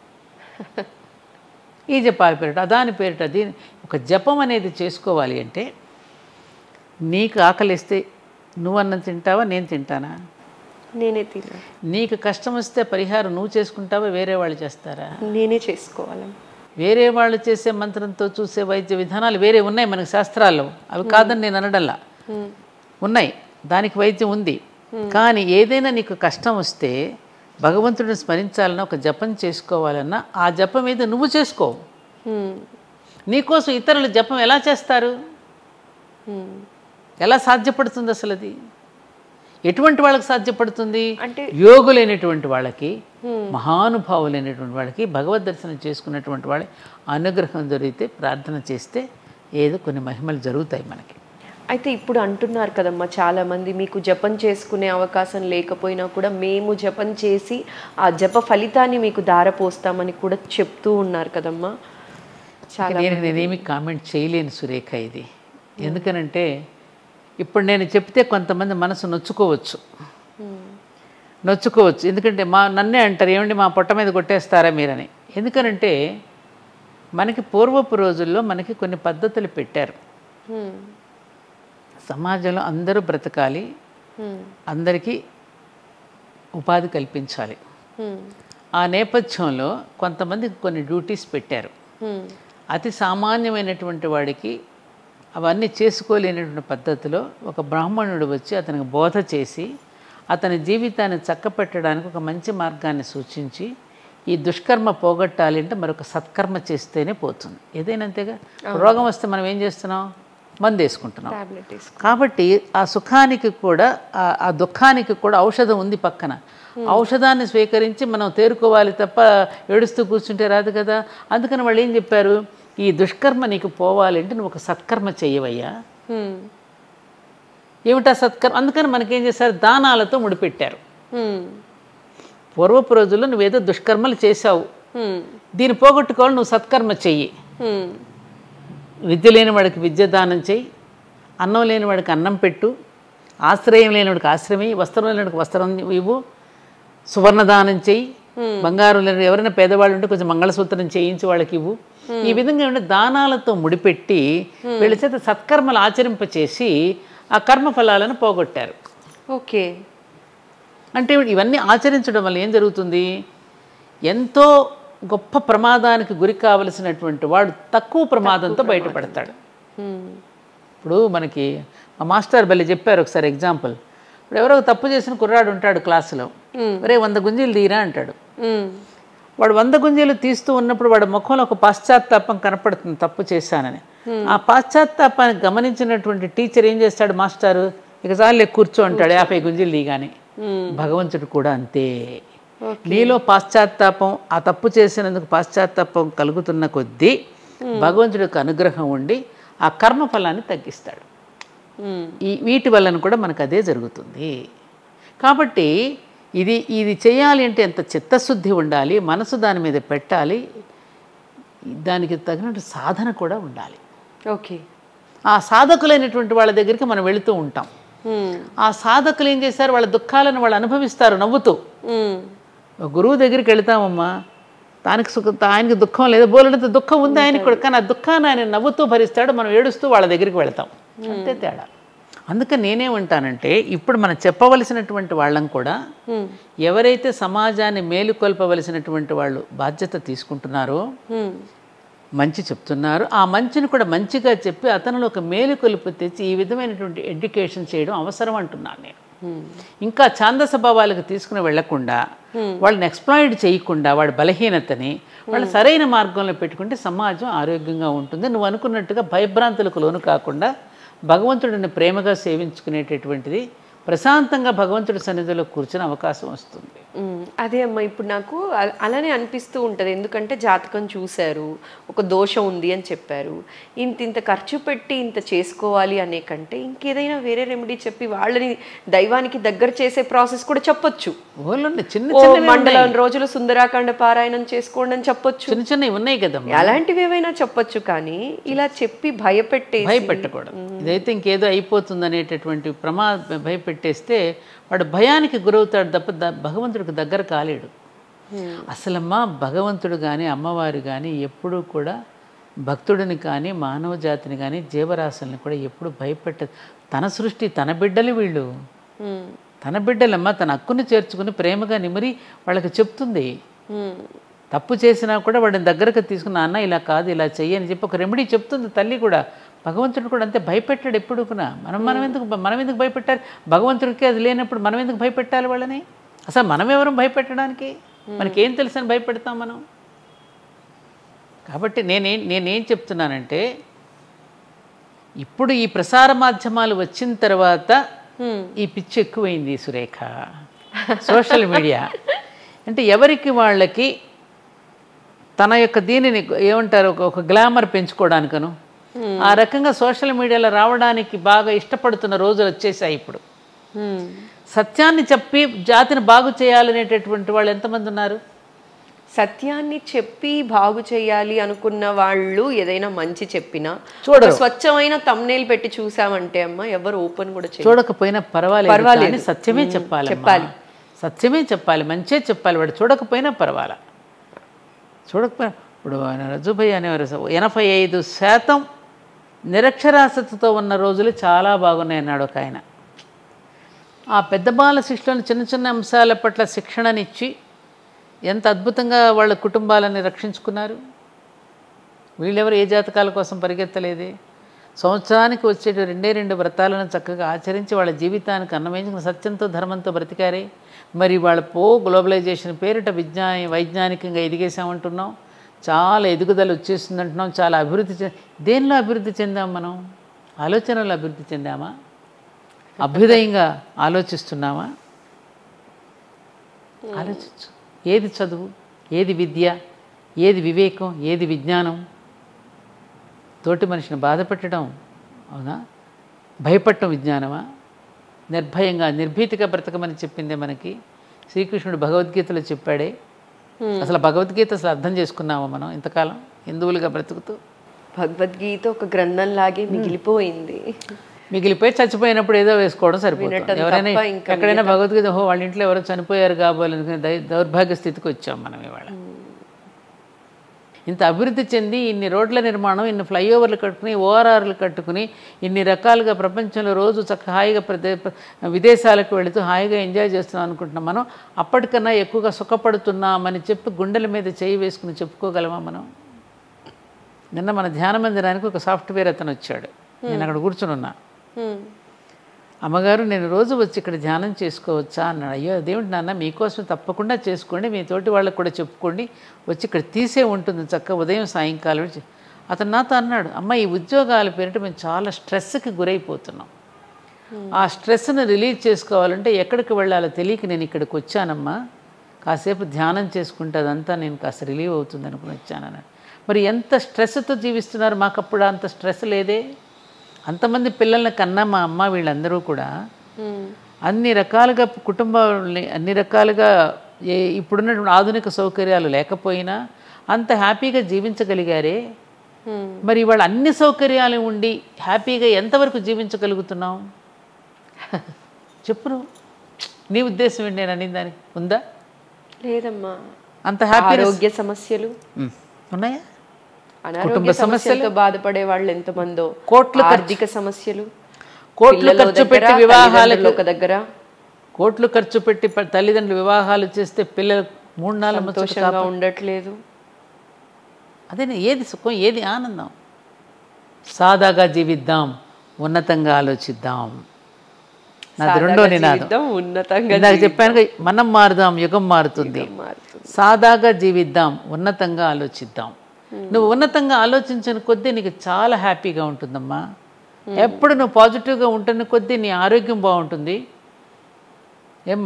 ఈ జపాల పేరిట దాని పేరిట దీని ఒక జపం అనేది చేసుకోవాలి అంటే నీకు ఆకలిస్తే నువ్వన్నం తింటావా నేను తింటానా నేనే తిన్నా నీకు కష్టం వస్తే పరిహారం నువ్వు చేసుకుంటావా వేరే వాళ్ళు చేస్తారా నేనే చేసుకోవాలి వేరే వాళ్ళు చేసే మంత్రంతో చూసే వైద్య విధానాలు వేరే ఉన్నాయి మనకి శాస్త్రాల్లో అవి కాదని నేను అనడల్లా ఉన్నాయి దానికి వైద్యం ఉంది కానీ ఏదైనా నీకు కష్టం వస్తే భగవంతుడిని స్మరించాలన్నా ఒక జపం చేసుకోవాలన్నా ఆ జపం మీద నువ్వు చేసుకో నీకోసం ఇతరులు జపం ఎలా చేస్తారు ఎలా సాధ్యపడుతుంది అసలు అది ఎటువంటి వాళ్ళకి సాధ్యపడుతుంది అంటే యోగులైనటువంటి వాళ్ళకి మహానుభావులైనటువంటి వాళ్ళకి భగవద్ దర్శనం చేసుకున్నటువంటి వాళ్ళ అనుగ్రహం జరిగితే ప్రార్థన చేస్తే ఏదో కొన్ని మహిమలు జరుగుతాయి మనకి అయితే ఇప్పుడు అంటున్నారు కదమ్మా చాలా మంది మీకు జపం చేసుకునే అవకాశం లేకపోయినా కూడా మేము జపం చేసి ఆ జప ఫలితాన్ని మీకు దారపోస్తామని కూడా చెప్తూ ఉన్నారు కదమ్మా చాలా నేను నేనేమి కామెంట్ చేయలేను సురేఖ ఇది ఎందుకనంటే ఇప్పుడు నేను చెప్తే కొంతమంది మనసు నొచ్చుకోవచ్చు నొచ్చుకోవచ్చు ఎందుకంటే మా నన్నే అంటారు ఏమండి మా పొట్ట మీద కొట్టేస్తారా మీరని ఎందుకనంటే మనకి పూర్వపు రోజుల్లో మనకి కొన్ని పద్ధతులు పెట్టారు హ్మ్. సమాజంలో అందరూ బ్రతకాలి హ్మ్. అందరికీ ఉపాధి కల్పించాలి హ్మ్. ఆ నేపథ్యంలో కొంతమందికి కొన్ని డ్యూటీస్ పెట్టారు హ్మ్. అతి సామాన్యమైనటువంటి వాడికి అవన్నీ చేసుకోలేనటువంటి పద్ధతిలో ఒక బ్రాహ్మణుడు వచ్చి అతనికి బోధ చేసి అతని జీవితాన్ని చక్కపెట్టడానికి ఒక మంచి మార్గాన్ని సూచించి ఈ దుష్కర్మ పోగొట్టాలి అంటే మరొక సత్కర్మ చేస్తేనే పోతుంది ఏదైనా అంతేగా రోగం వస్తే మనం ఏం చేస్తున్నాం మందు వేసుకుంటున్నాం టాబ్లెట్ వేసుకో కాబట్టి ఆ సుఖానికి కూడా ఆ- ఆ దుఃఖానికి కూడా ఔషధం ఉంది పక్కన ఔషధాన్ని స్వీకరించి మనం తేరుకోవాలి తప్ప ఏడుస్తూ కూర్చుంటే రాదు కదా అందుకని వాళ్ళు ఏం చెప్పారు ఈ దుష్కర్మ నీకు పోవాలంటే నువ్వు ఒక సత్కర్మ చెయ్యవయ్యా హ్మ్. ఏమిటా సత్కర్మ అందుకని మనకేం చేశారు దానాలతో ముడిపెట్టారు హ్మ్. పూర్వపు రోజుల్లో నువ్వేదో దుష్కర్మలు చేశావు హ్మ్. దీన్ని పోగొట్టుకోవాలి నువ్వు సత్కర్మ చెయ్యి హ్మ్. విద్య లేని వాడికి విద్య దానం చేయి అన్నం లేని వాడికి అన్నం పెట్టు ఆశ్రయం లేని వాడికి ఆశ్రయం ఇయ్యి, వస్త్రం లేని వాడికి వస్త్రం ఇవ్వు సువర్ణ దానం చేయి బంగారం లేని ఎవరైనా పేదవాళ్ళు ఉంటే కొంచెం మంగళసూత్రం చేయించి వాళ్ళకి ఇవ్వు ఈ విధంగా ఏమంటే దానాలతో ముడిపెట్టి వీళ్ళ చేత సత్కర్మలు ఆచరింపచేసి ఆ కర్మ ఫలాలను పోగొట్టారు ఓకే అంటే ఇవన్నీ ఆచరించడం వల్ల ఏం జరుగుతుంది ఎంతో గొప్ప ప్రమాదానికి గురి కావలసినటువంటి వాడు తక్కువ ప్రమాదంతో బయటపడతాడు హ్మ్. ఇప్పుడు మనకి మా మాస్టర్ బల్లి చెప్పారు ఒకసారి ఎగ్జాంపుల్ ఇప్పుడు ఎవరో ఒక తప్పు చేసిన కుర్రాడు ఉంటాడు క్లాసులో ఒరే వంద గుంజీలు తీరా అంటాడు హ్మ్. వాడు వంద గుంజీలు తీస్తూ ఉన్నప్పుడు వాడి ముఖంలో ఒక పాశ్చాత్తాపం కనపడుతుంది తప్పు చేశానని ఆ పాశ్చాత్తాపాన్ని గమనించినటువంటి టీచర్ ఏం చేస్తాడు మాస్టారు ఇక చాలే కూర్చో అంటాడు యాభై గుంజీలు దిగాని భగవంతుడు కూడా అంతే నీలో పాశ్చాత్తాపం ఆ తప్పు చేసినందుకు పాశ్చాత్తాపం కలుగుతున్న కొద్దీ భగవంతుడికి అనుగ్రహం ఉండి ఆ కర్మ ఫలాన్ని తగ్గిస్తాడు హ్మ్. ఈ వీటి వలన కూడా మనకు అదే జరుగుతుంది కాబట్టి ఇది ఇది చేయాలి అంటే ఎంత చిత్తశుద్ధి ఉండాలి మనసు దాని మీద పెట్టాలి దానికి తగినట్టు సాధన కూడా ఉండాలి ఓకే ఆ సాధకులైనటువంటి వాళ్ళ దగ్గరికి మనం వెళుతూ ఉంటాం హ్మ్. ఆ సాధకులు ఏం చేశారు వాళ్ళ దుఃఖాలను వాళ్ళు అనుభవిస్తారు నవ్వుతూ హ్మ్. ఒక గురువు దగ్గరికి వెళ్తామమ్మా దానికి సుఖ ఆయనకి దుఃఖం లేదు బోలెడంత దుఃఖం ఉంది ఆయనకి కూడా కానీ ఆ దుఃఖాన్ని ఆయన నవ్వుతూ భరిస్తాడు మనం ఏడుస్తూ వాళ్ళ దగ్గరికి వెళ్తాం అంతే తేడా అందుకని నేనేమంటానంటే ఇప్పుడు మనం చెప్పవలసినటువంటి వాళ్ళం కూడా ఎవరైతే సమాజాన్ని మేలుకొల్పవలసినటువంటి వాళ్ళు బాధ్యత తీసుకుంటున్నారో హ్మ్. మంచి చెప్తున్నారు ఆ మంచిని కూడా మంచిగా చెప్పి అతనిలో ఒక మేలుకొలుపు తెచ్చి ఈ విధమైనటువంటి ఎడ్యుకేషన్ చేయడం అవసరం అంటున్నాను నేను ఇంకా ఛాందస భావాలకు తీసుకుని వెళ్లకుండా వాళ్ళని ఎక్స్ప్లాయిడ్ చేయకుండా వాడి బలహీనతని వాళ్ళు సరైన మార్గంలో పెట్టుకుంటే సమాజం ఆరోగ్యంగా ఉంటుంది నువ్వు అనుకున్నట్టుగా భయభ్రాంతులకు లోను కాకుండా భగవంతుడిని ప్రేమగా సేవించుకునేటటువంటిది ప్రశాంతంగా భగవంతుడి సన్నిధిలో కూర్చునే అవకాశం వస్తుంది మ్మ్. అదే అమ్మా ఇప్పుడు నాకు అ- అలానే అనిపిస్తూ ఉంటుంది ఎందుకంటే జాతకం చూశారు ఒక దోషం ఉంది అని చెప్పారు ఇంత ఇంత ఖర్చు పెట్టి ఇంత చేసుకోవాలి అనే కంటే ఇంకేదైనా వేరే రెమెడీ చెప్పి వాళ్ళని దైవానికి దగ్గర చేసే ప్రాసెస్ కూడా చెప్పొచ్చు ఓన్లీ చిన్న ఓ చిన్నవి మండలం ఉన్నాయి. రోజులు సుందరాకాండ పారాయణం చేసుకోండి అని చెప్పొచ్చు చిన్న చిన్నవి ఉన్నాయి కదమ్మా అలాంటివి ఏవైనా చెప్పొచ్చు కానీ ఇలా చెప్పి భయపెట్టే భయపెట్టకూడదు ఇదైతే ఇంకేదో అయిపోతుంది అనేటటువంటి ప్రమా భయపెట్టేస్తే వాడు భయానికి గురవుతాడు తప్ప ద- భగవంతుడికి దగ్గర కాలేడు అసలమ్మా భగవంతుడు కానీ అమ్మవారు కానీ ఎప్పుడూ కూడా భక్తుడిని కానీ మానవ జాతిని కానీ జీవరాశుల్ని కూడా ఎప్పుడు భయపెట్టదు తన సృష్టి తన బిడ్డలు వీళ్ళు తన బిడ్డలమ్మ తన హక్కుని చేర్చుకుని ప్రేమగా నిమిరి వాళ్ళకి చెప్తుంది తప్పు చేసినా కూడా వాడిని దగ్గరకు తీసుకుని నాన్న ఇలా కాదు ఇలా చెయ్యి అని చెప్పి ఒక రెమెడీ చెప్తుంది తల్లి కూడా భగవంతుడు కూడా అంతే భయపెట్టాడు ఎప్పుడు కూడా మనం మనం ఎందుకు మనం ఎందుకు భయపెట్టాలి భగవంతుడికి అది లేనప్పుడు మనం ఎందుకు భయపెట్టాలి వాళ్ళని అసలు మనం ఎవరు భయపెట్టడానికి మనకేం తెలుసు అని భయపెడతాం మనం కాబట్టి నేనేం నేనేం చెప్తున్నానంటే ఇప్పుడు ఈ ప్రసార మాధ్యమాలు వచ్చిన తర్వాత ఈ పిచ్చి ఎక్కువైంది సురేఖ సోషల్ మీడియా అంటే ఎవరికి వాళ్ళకి తన యొక్క దీనిని ఏమంటారు ఒక- ఒక గ్లామర్ పెంచుకోవడానికను ఆ రకంగా సోషల్ మీడియాలో రావడానికి బాగా ఇష్టపడుతున్న రోజులు వచ్చేసాయి ఇప్పుడు సత్యాన్ని చెప్పి జాతిని బాగు చేయాలనేటటువంటి వాళ్ళు ఎంతమంది ఉన్నారు సత్యాన్ని చెప్పి బాగు చేయాలి అనుకున్న వాళ్ళు ఏదైనా మంచి చెప్పినా చూడరు. ఒక స్వచ్ఛమైన తమ్నేల్ పెట్టి చూసామంటే అమ్మ ఎవరు ఓపెన్ కూడా చేయరు చూడకపోయినా పర్వాలేదు పర్వాలేదు. కానీ సత్యమే మ్మ్. చెప్పాలి చెప్పాలి. సత్యమే చెప్పాలి మంచే చెప్పాలి వాడు చూడకపోయినా పర్వాలా చూడకపోయినా ఇప్పుడు ఆయన రజుభయ్య అనేవారు స- ఎనభై ఐదు శాతం నిరక్షరాస్యతతో ఉన్న రోజులు చాలా బాగున్నాయి అన్నాడు ఒక ఆయన ఆ పెద్ద బాల శిష్యులను చిన్న చిన్న అంశాల పట్ల శిక్షణనిచ్చి ఎంత అద్భుతంగా వాళ్ళ కుటుంబాలని రక్షించుకున్నారు వీళ్ళెవరు ఏ జాతకాల కోసం పరిగెత్తలేదే సంవత్సరానికి వచ్చే రెండే రెండు వ్రతాలను చక్కగా ఆచరించి వాళ్ళ జీవితానికి అన్నమేంచుకున్న సత్యంతో ధర్మంతో బ్రతికారే మరి వాళ్ళ పో గ్లోబలైజేషన్ పేరిట విజ్ఞా వైజ్ఞానికంగా ఎదిగేసామంటున్నాం చాలా ఎదుగుదల వచ్చేస్తుంది అంటున్నాం చాలా అభివృద్ధి చె దేనిలో అభివృద్ధి చెందాం మనం ఆలోచనలో అభివృద్ధి చెందామా అభ్యుదయంగా ఆలోచిస్తున్నామా ఆలోచించు ఏది చదువు ఏది విద్య ఏది వివేకం ఏది విజ్ఞానం తోటి మనిషిని బాధ పెట్టడం అవునా భయపడటం విజ్ఞానమా నిర్భయంగా నిర్భీతిగా బ్రతకమని చెప్పిందే మనకి శ్రీకృష్ణుడు భగవద్గీతలో చెప్పాడే అసలు భగవద్గీత అసలు అర్థం చేసుకున్నామా మనం ఇంతకాలం హిందువులుగా బ్రతుకుతూ భగవద్గీత ఒక గ్రంథంలాగే మిగిలిపోయింది మిగిలిపోయి చచ్చిపోయినప్పుడు ఏదో వేసుకోవడం సరిపోతుంది వినటం ఎవరైనా తప్ప ఇంకా ఎక్కడైనా భగవద్గీత ఓహో వాళ్ళ ఇంట్లో ఎవరో చనిపోయారు కాబోలని దై- దౌర్భాగ్య స్థితికి వచ్చాం మనం ఇవాళ ఇంత అభివృద్ధి చెంది ఇన్ని రోడ్ల నిర్మాణం ఇన్ని ఫ్లైఓవర్లు కట్టుకుని ఓఆర్ఆర్లు కట్టుకుని ఇన్ని రకాలుగా ప్రపంచంలో రోజు చక్క హాయిగా ప్రదే విదేశాలకు వెళుతూ హాయిగా ఎంజాయ్ చేస్తున్నాం అనుకుంటున్నాం మనం అప్పటికన్నా ఎక్కువగా సుఖపడుతున్నామని చెప్పి గుండెల మీద చేయి వేసుకుని చెప్పుకోగలమా మనం నిన్న మన ధ్యాన మందిరానికి ఒక సాఫ్ట్వేర్ అతను వచ్చాడు నేను అక్కడ కూర్చుని ఉన్నా హ్మ్. అమ్మగారు నేను రోజు వచ్చి ఇక్కడ ధ్యానం చేసుకోవచ్చా అన్నాడు అయ్యో అదేమిటి నాన్న మీకోసం తప్పకుండా చేసుకోండి మీ తోటి వాళ్ళకి కూడా చెప్పుకోండి వచ్చి ఇక్కడ తీసే ఉంటుంది చక్క ఉదయం సాయంకాలం వచ్చి అతను నాతో అన్నాడు అమ్మ ఈ ఉద్యోగాల పేరిట మేము చాలా స్ట్రెస్కి గురైపోతున్నాం ఆ స్ట్రెస్ని రిలీజ్ చేసుకోవాలంటే ఎక్కడికి వెళ్ళాలో తెలియక నేను ఇక్కడికి వచ్చానమ్మా కాసేపు ధ్యానం చేసుకుంటే అదంతా నేను కాస్త రిలీవ్ అవుతుంది అనుకుని వచ్చానన్నాడు మరి ఎంత స్ట్రెస్తో జీవిస్తున్నారు మాకు అప్పుడు అంత స్ట్రెస్ లేదే అంతమంది పిల్లల్ని కన్నా మా అమ్మ వీళ్ళందరూ కూడా అన్ని రకాలుగా కుటుంబాలని అన్ని రకాలుగా ఏ ఇప్పుడున్నటువంటి ఆధునిక సౌకర్యాలు లేకపోయినా అంత హ్యాపీగా జీవించగలిగారే మరి ఇవాళ అన్ని సౌకర్యాలు ఉండి హ్యాపీగా ఎంతవరకు జీవించగలుగుతున్నాం చెప్పు నువ్వు నీ ఉద్దేశం ఏంటి నేను అనేది దానికి ఉందా లేదమ్మా అంత హ్యాపీ ఆరోగ్య సమస్యలు ఉన్నాయా అనారోగ్య సమస్యలతో బాధపడే వాళ్ళు ఎంతమందో కోట్లు ఆర్థిక సమస్యలు కోట్లు పిల్లలు ఖర్చు దగ్గర, పెట్టి వివాహాలకు తల్లిదండ్రులు ఒక దగ్గర కోట్లు ఖర్చు పెట్టి ప- తల్లిదండ్రులు వివాహాలు చేస్తే పిల్లలు మూడు నాలుగు ముచ్చట సంతోషంగా ఉండట్లేదు అదే ఏది సుఖం ఏది ఆనందం సాదాగా జీవిద్దాం ఉన్నతంగా ఆలోచిద్దాం నాది రెండో సాదాగా నినాదం జీవిద్దాం, ఉన్నతంగా ఇందాక చెప్పాను కదా, మనం మారుదాం యుగం మారుతుంది మారుతుంది. సాదాగా జీవిద్దాం ఉన్నతంగా ఆలోచిద్దాం నువ్వు ఉన్నతంగా ఆలోచించిన కొద్దీ నీకు చాలా హ్యాపీగా ఉంటుందమ్మా ఎప్పుడు నువ్వు పాజిటివ్గా ఉంటున్న కొద్దీ నీ ఆరోగ్యం బాగుంటుంది ఏమ్మా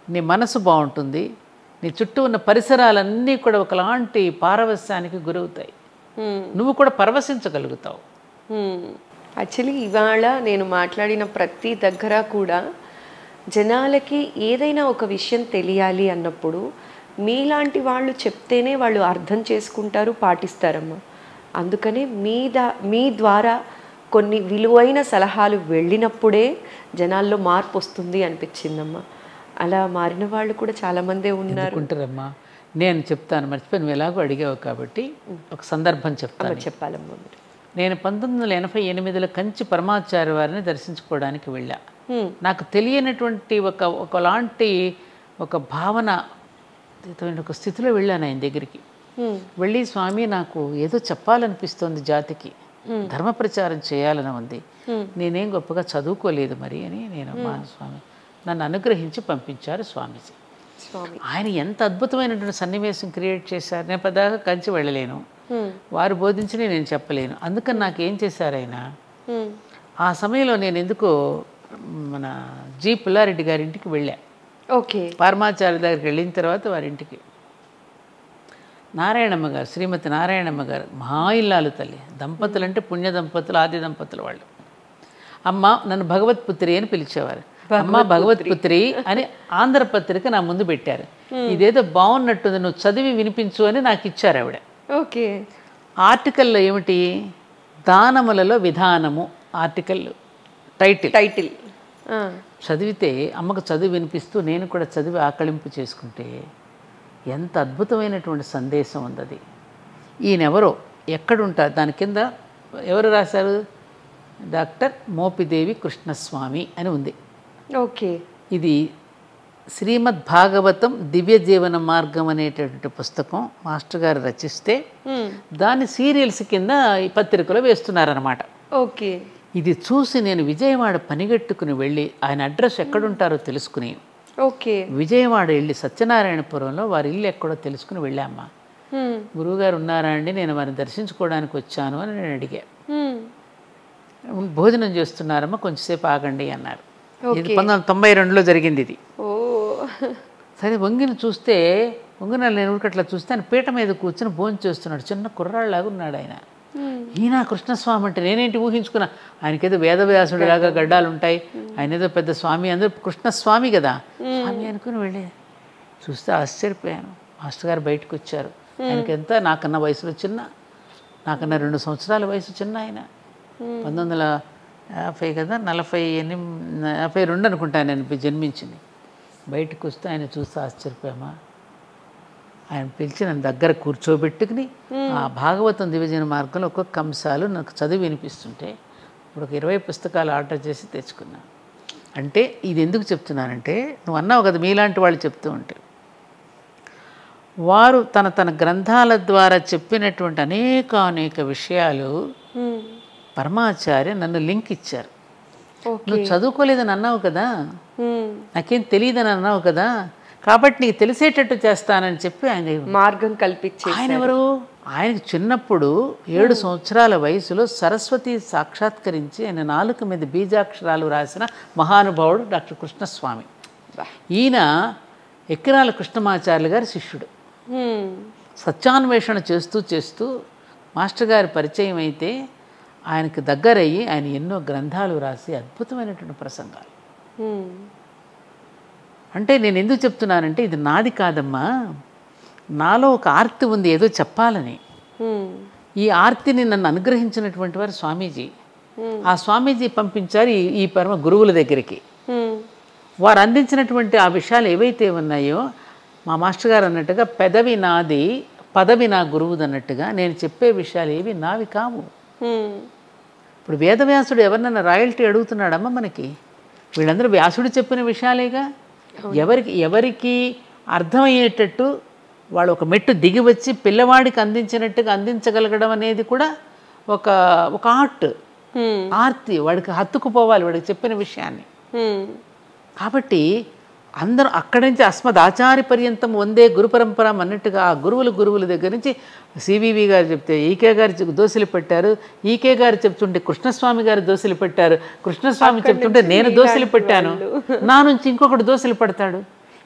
నీ మనసు బాగుంటుంది నీ చుట్టూ ఉన్న పరిసరాలన్నీ కూడా ఒకలాంటి పారవస్యానికి గురవుతాయి నువ్వు కూడా పరవశించగలుగుతావు యాక్చువల్లీ ఇవాళ నేను మాట్లాడిన ప్రతి దగ్గర కూడా జనాలకి ఏదైనా ఒక విషయం తెలియాలి అన్నప్పుడు మీలాంటి వాళ్ళు చెప్తేనే వాళ్ళు అర్థం చేసుకుంటారు పాటిస్తారమ్మా అందుకనే మీ దా మీ ద్వారా కొన్ని విలువైన సలహాలు వెళ్ళినప్పుడే జనాల్లో మార్పు వస్తుంది అనిపించిందమ్మా అలా మారిన వాళ్ళు కూడా చాలామందే ఉన్నారు అనుకుంటారమ్మా నేను చెప్తాను మర్చిపోయి నువ్వు ఎలాగో అడిగావు కాబట్టి ఒక సందర్భం చెప్తాను చెప్పాలమ్మా మీరు నేను పంతొమ్మిది వందల ఎనభై ఎనిమిదిలో కంచి పరమాచార్య వారిని దర్శించుకోవడానికి వెళ్ళా నాకు తెలియనటువంటి ఒక ఒకలాంటి ఒక భావన అతని ఒక స్థితిలో వెళ్ళాను ఆయన దగ్గరికి వెళ్ళి స్వామి నాకు ఏదో చెప్పాలనిపిస్తోంది జాతికి ధర్మ ప్రచారం చేయాలని ఉంది నేనేం గొప్పగా చదువుకోలేదు మరి అని నేను మా స్వామి నన్ను అనుగ్రహించి పంపించారు స్వామీజీ స్వామి ఆయన ఎంత అద్భుతమైనటువంటి సన్నివేశం క్రియేట్ చేశారు నేను పదాకా కంచి వెళ్ళలేను వారు బోధించి నేను చెప్పలేను అందుకని నాకు ఏం చేశారు ఆయన ఆ సమయంలో నేను ఎందుకో మన జి పుల్లారెడ్డి గారి ఇంటికి వెళ్ళా ఓకే పరమాచార్య దగ్గరికి వెళ్ళిన తర్వాత వారి ఇంటికి నారాయణమ్మ గారు శ్రీమతి నారాయణమ్మ గారు మహా ఇల్లాలు తల్లి దంపతులు అంటే పుణ్య దంపతులు ఆది దంపతులు వాళ్ళు అమ్మ నన్ను భగవత్పుత్రి అని పిలిచేవారు అమ్మ భగవత్పుత్రి అని ఆంధ్రపత్రిక నా ముందు పెట్టారు ఇదేదో బాగున్నట్టుంది నువ్వు చదివి వినిపించు అని నాకు ఇచ్చారు ఆవిడ ఓకే ఆర్టికల్లో ఏమిటి దానములలో విధానము ఆర్టికల్ టైటిల్ టైటిల్ చదివితే అమ్మకు చదివి వినిపిస్తూ నేను కూడా చదివి ఆకళింపు చేసుకుంటే ఎంత అద్భుతమైనటువంటి సందేశం ఉంది అది ఈయనెవరో ఎక్కడుంటారు దాని కింద ఎవరు రాశారు డాక్టర్ మోపిదేవి కృష్ణస్వామి అని ఉంది ఓకే ఇది శ్రీమద్ భాగవతం దివ్య జీవన మార్గం అనేటటువంటి పుస్తకం మాస్టర్ గారు రచిస్తే దాన్ని సీరియల్స్ కింద ఈ పత్రికలో వేస్తున్నారనమాట ఓకే ఇది చూసి నేను విజయవాడ పనిగట్టుకుని వెళ్ళి ఆయన అడ్రస్ ఎక్కడుంటారో తెలుసుకుని ఓకే విజయవాడ వెళ్ళి సత్యనారాయణపురంలో వారి ఇల్లు ఎక్కడో తెలుసుకుని వెళ్ళామ్మా గురువుగారు ఉన్నారా అండి నేను వారిని దర్శించుకోవడానికి వచ్చాను అని నేను అడిగా భోజనం చేస్తున్నారమ్మా కొంచెంసేపు ఆగండి అన్నారు ఇది పంతొమ్మిది వందల తొంభై రెండులో జరిగింది ఇది ఓ సరే వంగిని చూస్తే వంగిన నేను ఉడకట్లా చూస్తే ఆయన పీట మీద కూర్చొని భోజనం చేస్తున్నాడు చిన్న కుర్రాళ్ళలాగా ఉన్నాడు ఆయన ఈయన కృష్ణస్వామి అంటే నేనేంటి ఊహించుకున్నా ఆయనకేదో వేదవ్యాసుడు లాగా గడ్డాలు ఉంటాయి ఆయన ఏదో పెద్ద స్వామి అందరూ కృష్ణస్వామి కదా స్వామి అనుకుని వెళ్ళే చూస్తే ఆశ్చర్యపోయాను మాస్టర్ గారు బయటకు వచ్చారు ఆయనకి ఎంత నాకన్నా వయసులో చిన్న నాకన్నా రెండు సంవత్సరాల వయసు చిన్న ఆయన పంతొమ్మిది వందల యాభై కదా నలభై ఎనిమిది యాభై రెండు అనుకుంటాను నేను జన్మించింది బయటకు వస్తే ఆయన చూస్తే ఆశ్చర్యపోయామా ఆయన పిలిచి నన్ను దగ్గర కూర్చోబెట్టుకుని ఆ భాగవతం దివ్యజన మార్గంలో ఒక్కొక్క అంశాలు నాకు చదివి వినిపిస్తుంటే ఇప్పుడు ఒక ఇరవై పుస్తకాలు ఆర్డర్ చేసి తెచ్చుకున్నా అంటే ఇది ఎందుకు చెప్తున్నానంటే నువ్వు అన్నావు కదా మీలాంటి వాళ్ళు చెప్తూ ఉంటే వారు తన తన గ్రంథాల ద్వారా చెప్పినటువంటి అనేక అనేక విషయాలు పరమాచార్య నన్ను లింక్ ఇచ్చారు నువ్వు చదువుకోలేదని అన్నావు కదా నాకేం తెలియదని అన్నావు కదా కాబట్టి నీకు తెలిసేటట్టు చేస్తానని చెప్పి ఆయన మార్గం కల్పించే ఆయన ఎవరు ఆయనకు చిన్నప్పుడు ఏడు సంవత్సరాల వయసులో సరస్వతి సాక్షాత్కరించి ఆయన నాలుక మీద బీజాక్షరాలు రాసిన మహానుభావుడు డాక్టర్ కృష్ణస్వామి ఈయన ఎక్కిరాల కృష్ణమాచార్యులు గారి శిష్యుడు సత్యాన్వేషణ చేస్తూ చేస్తూ మాస్టర్ గారి పరిచయం అయితే ఆయనకు దగ్గరయ్యి ఆయన ఎన్నో గ్రంథాలు రాసి అద్భుతమైనటువంటి ప్రసంగాలు అంటే నేను ఎందుకు చెప్తున్నానంటే ఇది నాది కాదమ్మా నాలో ఒక ఆర్తి ఉంది ఏదో చెప్పాలని ఈ ఆర్తిని నన్ను అనుగ్రహించినటువంటి వారు స్వామీజీ ఆ స్వామీజీ పంపించారు ఈ ఈ పరమ గురువుల దగ్గరికి వారు అందించినటువంటి ఆ విషయాలు ఏవైతే ఉన్నాయో మా మాస్టర్ గారు అన్నట్టుగా పెదవి నాది పదవి నా గురువుది అన్నట్టుగా నేను చెప్పే విషయాలు ఏవి నావి కావు ఇప్పుడు వేదవ్యాసుడు ఎవరినన్నా రాయల్టీ అడుగుతున్నాడమ్మా మనకి వీళ్ళందరూ వ్యాసుడు చెప్పిన విషయాలేగా ఎవరికి ఎవరికి అర్థమయ్యేటట్టు వాళ్ళు ఒక మెట్టు దిగి వచ్చి పిల్లవాడికి అందించినట్టుగా అందించగలగడం అనేది కూడా ఒక ఒక ఆర్ట్ ఆర్తి వాడికి హత్తుకుపోవాలి వాడికి చెప్పిన విషయాన్ని కాబట్టి అందరూ అక్కడి నుంచి అస్మద్ ఆచార్య పర్యంతం వందే గురు పరంపర అన్నట్టుగా ఆ గురువులు గురువుల దగ్గర నుంచి సివివి గారు చెప్తే ఈకే గారు చెప్- దోశలు పెట్టారు ఈకే గారు చెప్తుంటే కృష్ణస్వామి గారు దోశలు పెట్టారు కృష్ణస్వామి చెప్తుంటే నేను దోశలు పెట్టాను నా నుంచి ఇంకొకటి దోశలు పెడతాడు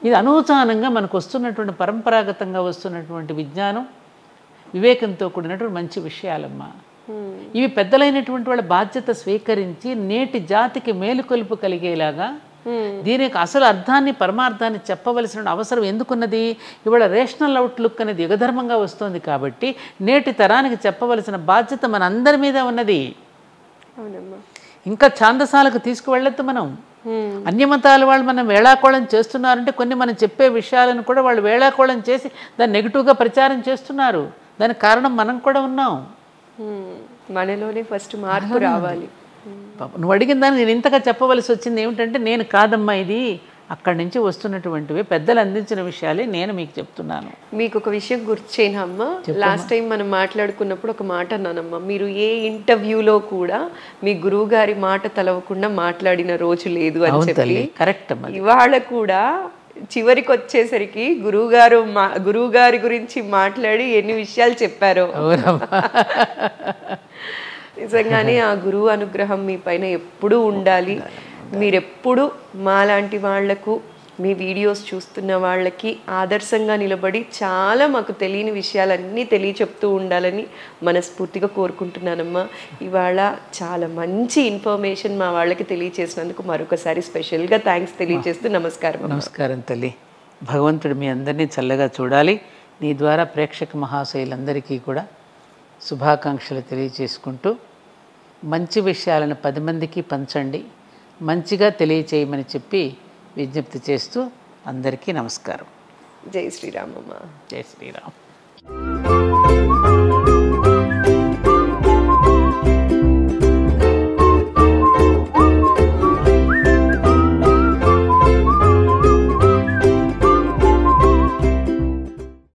ఇది అనూచానంగా మనకు వస్తున్నటువంటి పరంపరాగతంగా వస్తున్నటువంటి విజ్ఞానం వివేకంతో కూడినటువంటి మంచి విషయాలమ్మా ఇవి పెద్దలైనటువంటి వాళ్ళ బాధ్యత స్వీకరించి నేటి జాతికి మేలుకొలుపు కలిగేలాగా దీని యొక్క అసలు అర్థాన్ని పరమార్థాన్ని చెప్పవలసిన అవసరం ఎందుకున్నది ఇవాళ రేషనల్ అవుట్లుక్ అనేది యుగధర్మంగా వస్తుంది కాబట్టి నేటి తరానికి చెప్పవలసిన బాధ్యత మన అందరి మీద ఉన్నది అవునమ్మా ఇంకా ఛాందసాలకు తీసుకువెళ్ళొద్దు మనం అన్యమతాల వాళ్ళు మనం వేళాకోళం చేస్తున్నారంటే కొన్ని మనం చెప్పే విషయాలను కూడా వాళ్ళు వేళాకోళం చేసి దాన్ని నెగిటివ్గా ప్రచారం చేస్తున్నారు దానికి కారణం మనం కూడా ఉన్నాం మ్మ్. మనలోనే ఫస్ట్ మార్పు రావాలి పాపం నువ్వు అడిగిన దాన్ని నేను ఇంతగా చెప్పవలసి వచ్చింది ఏమిటంటే నేను కాదమ్మా ఇది అక్కడి నుంచి వస్తున్నటువంటివి పెద్దలు అందించిన విషయాలే నేను మీకు చెప్తున్నాను మీకు ఒక విషయం గుర్చేనమ్మా లాస్ట్ టైం మనం మాట్లాడుకున్నప్పుడు ఒక మాట అన్నానమ్మా మీరు ఏ ఇంటర్వ్యూలో కూడా మీ గురువు గారి మాట తలవకుండా మాట్లాడిన రోజు లేదు అని అవును చెప్పి తల్లి కరెక్ట్ అమ్మా ఇవాళ కూడా చివరికి వచ్చేసరికి గురువు గారు మా గురువు గారి గురించి మాట్లాడి ఎన్ని విషయాలు చెప్పారో అవునమ్మా నిజంగానే ఆ గురువు అనుగ్రహం మీ పైన ఎప్పుడూ ఉండాలి మీరెప్పుడు మాలాంటి వాళ్లకు మీ వీడియోస్ చూస్తున్న వాళ్ళకి ఆదర్శంగా నిలబడి చాలా మాకు తెలియని విషయాలన్నీ తెలియచెప్తూ ఉండాలని మనస్ఫూర్తిగా కోరుకుంటున్నానమ్మా ఇవాళ చాలా మంచి ఇన్ఫర్మేషన్ మా వాళ్ళకి తెలియచేసినందుకు మరొకసారి స్పెషల్గా థ్యాంక్స్ తెలియజేస్తూ నమస్కారం అమ్మా. నమస్కారం తల్లి భగవంతుడు మీ అందరినీ చల్లగా చూడాలి నీ ద్వారా ప్రేక్షక మహాశయులందరికీ కూడా శుభాకాంక్షలు తెలియచేసుకుంటూ మంచి విషయాలను పది మందికి పంచండి మంచిగా తెలియచేయమని చెప్పి విజ్ఞప్తి చేస్తూ అందరికీ నమస్కారం జై శ్రీరామమ్మ జై శ్రీరామ్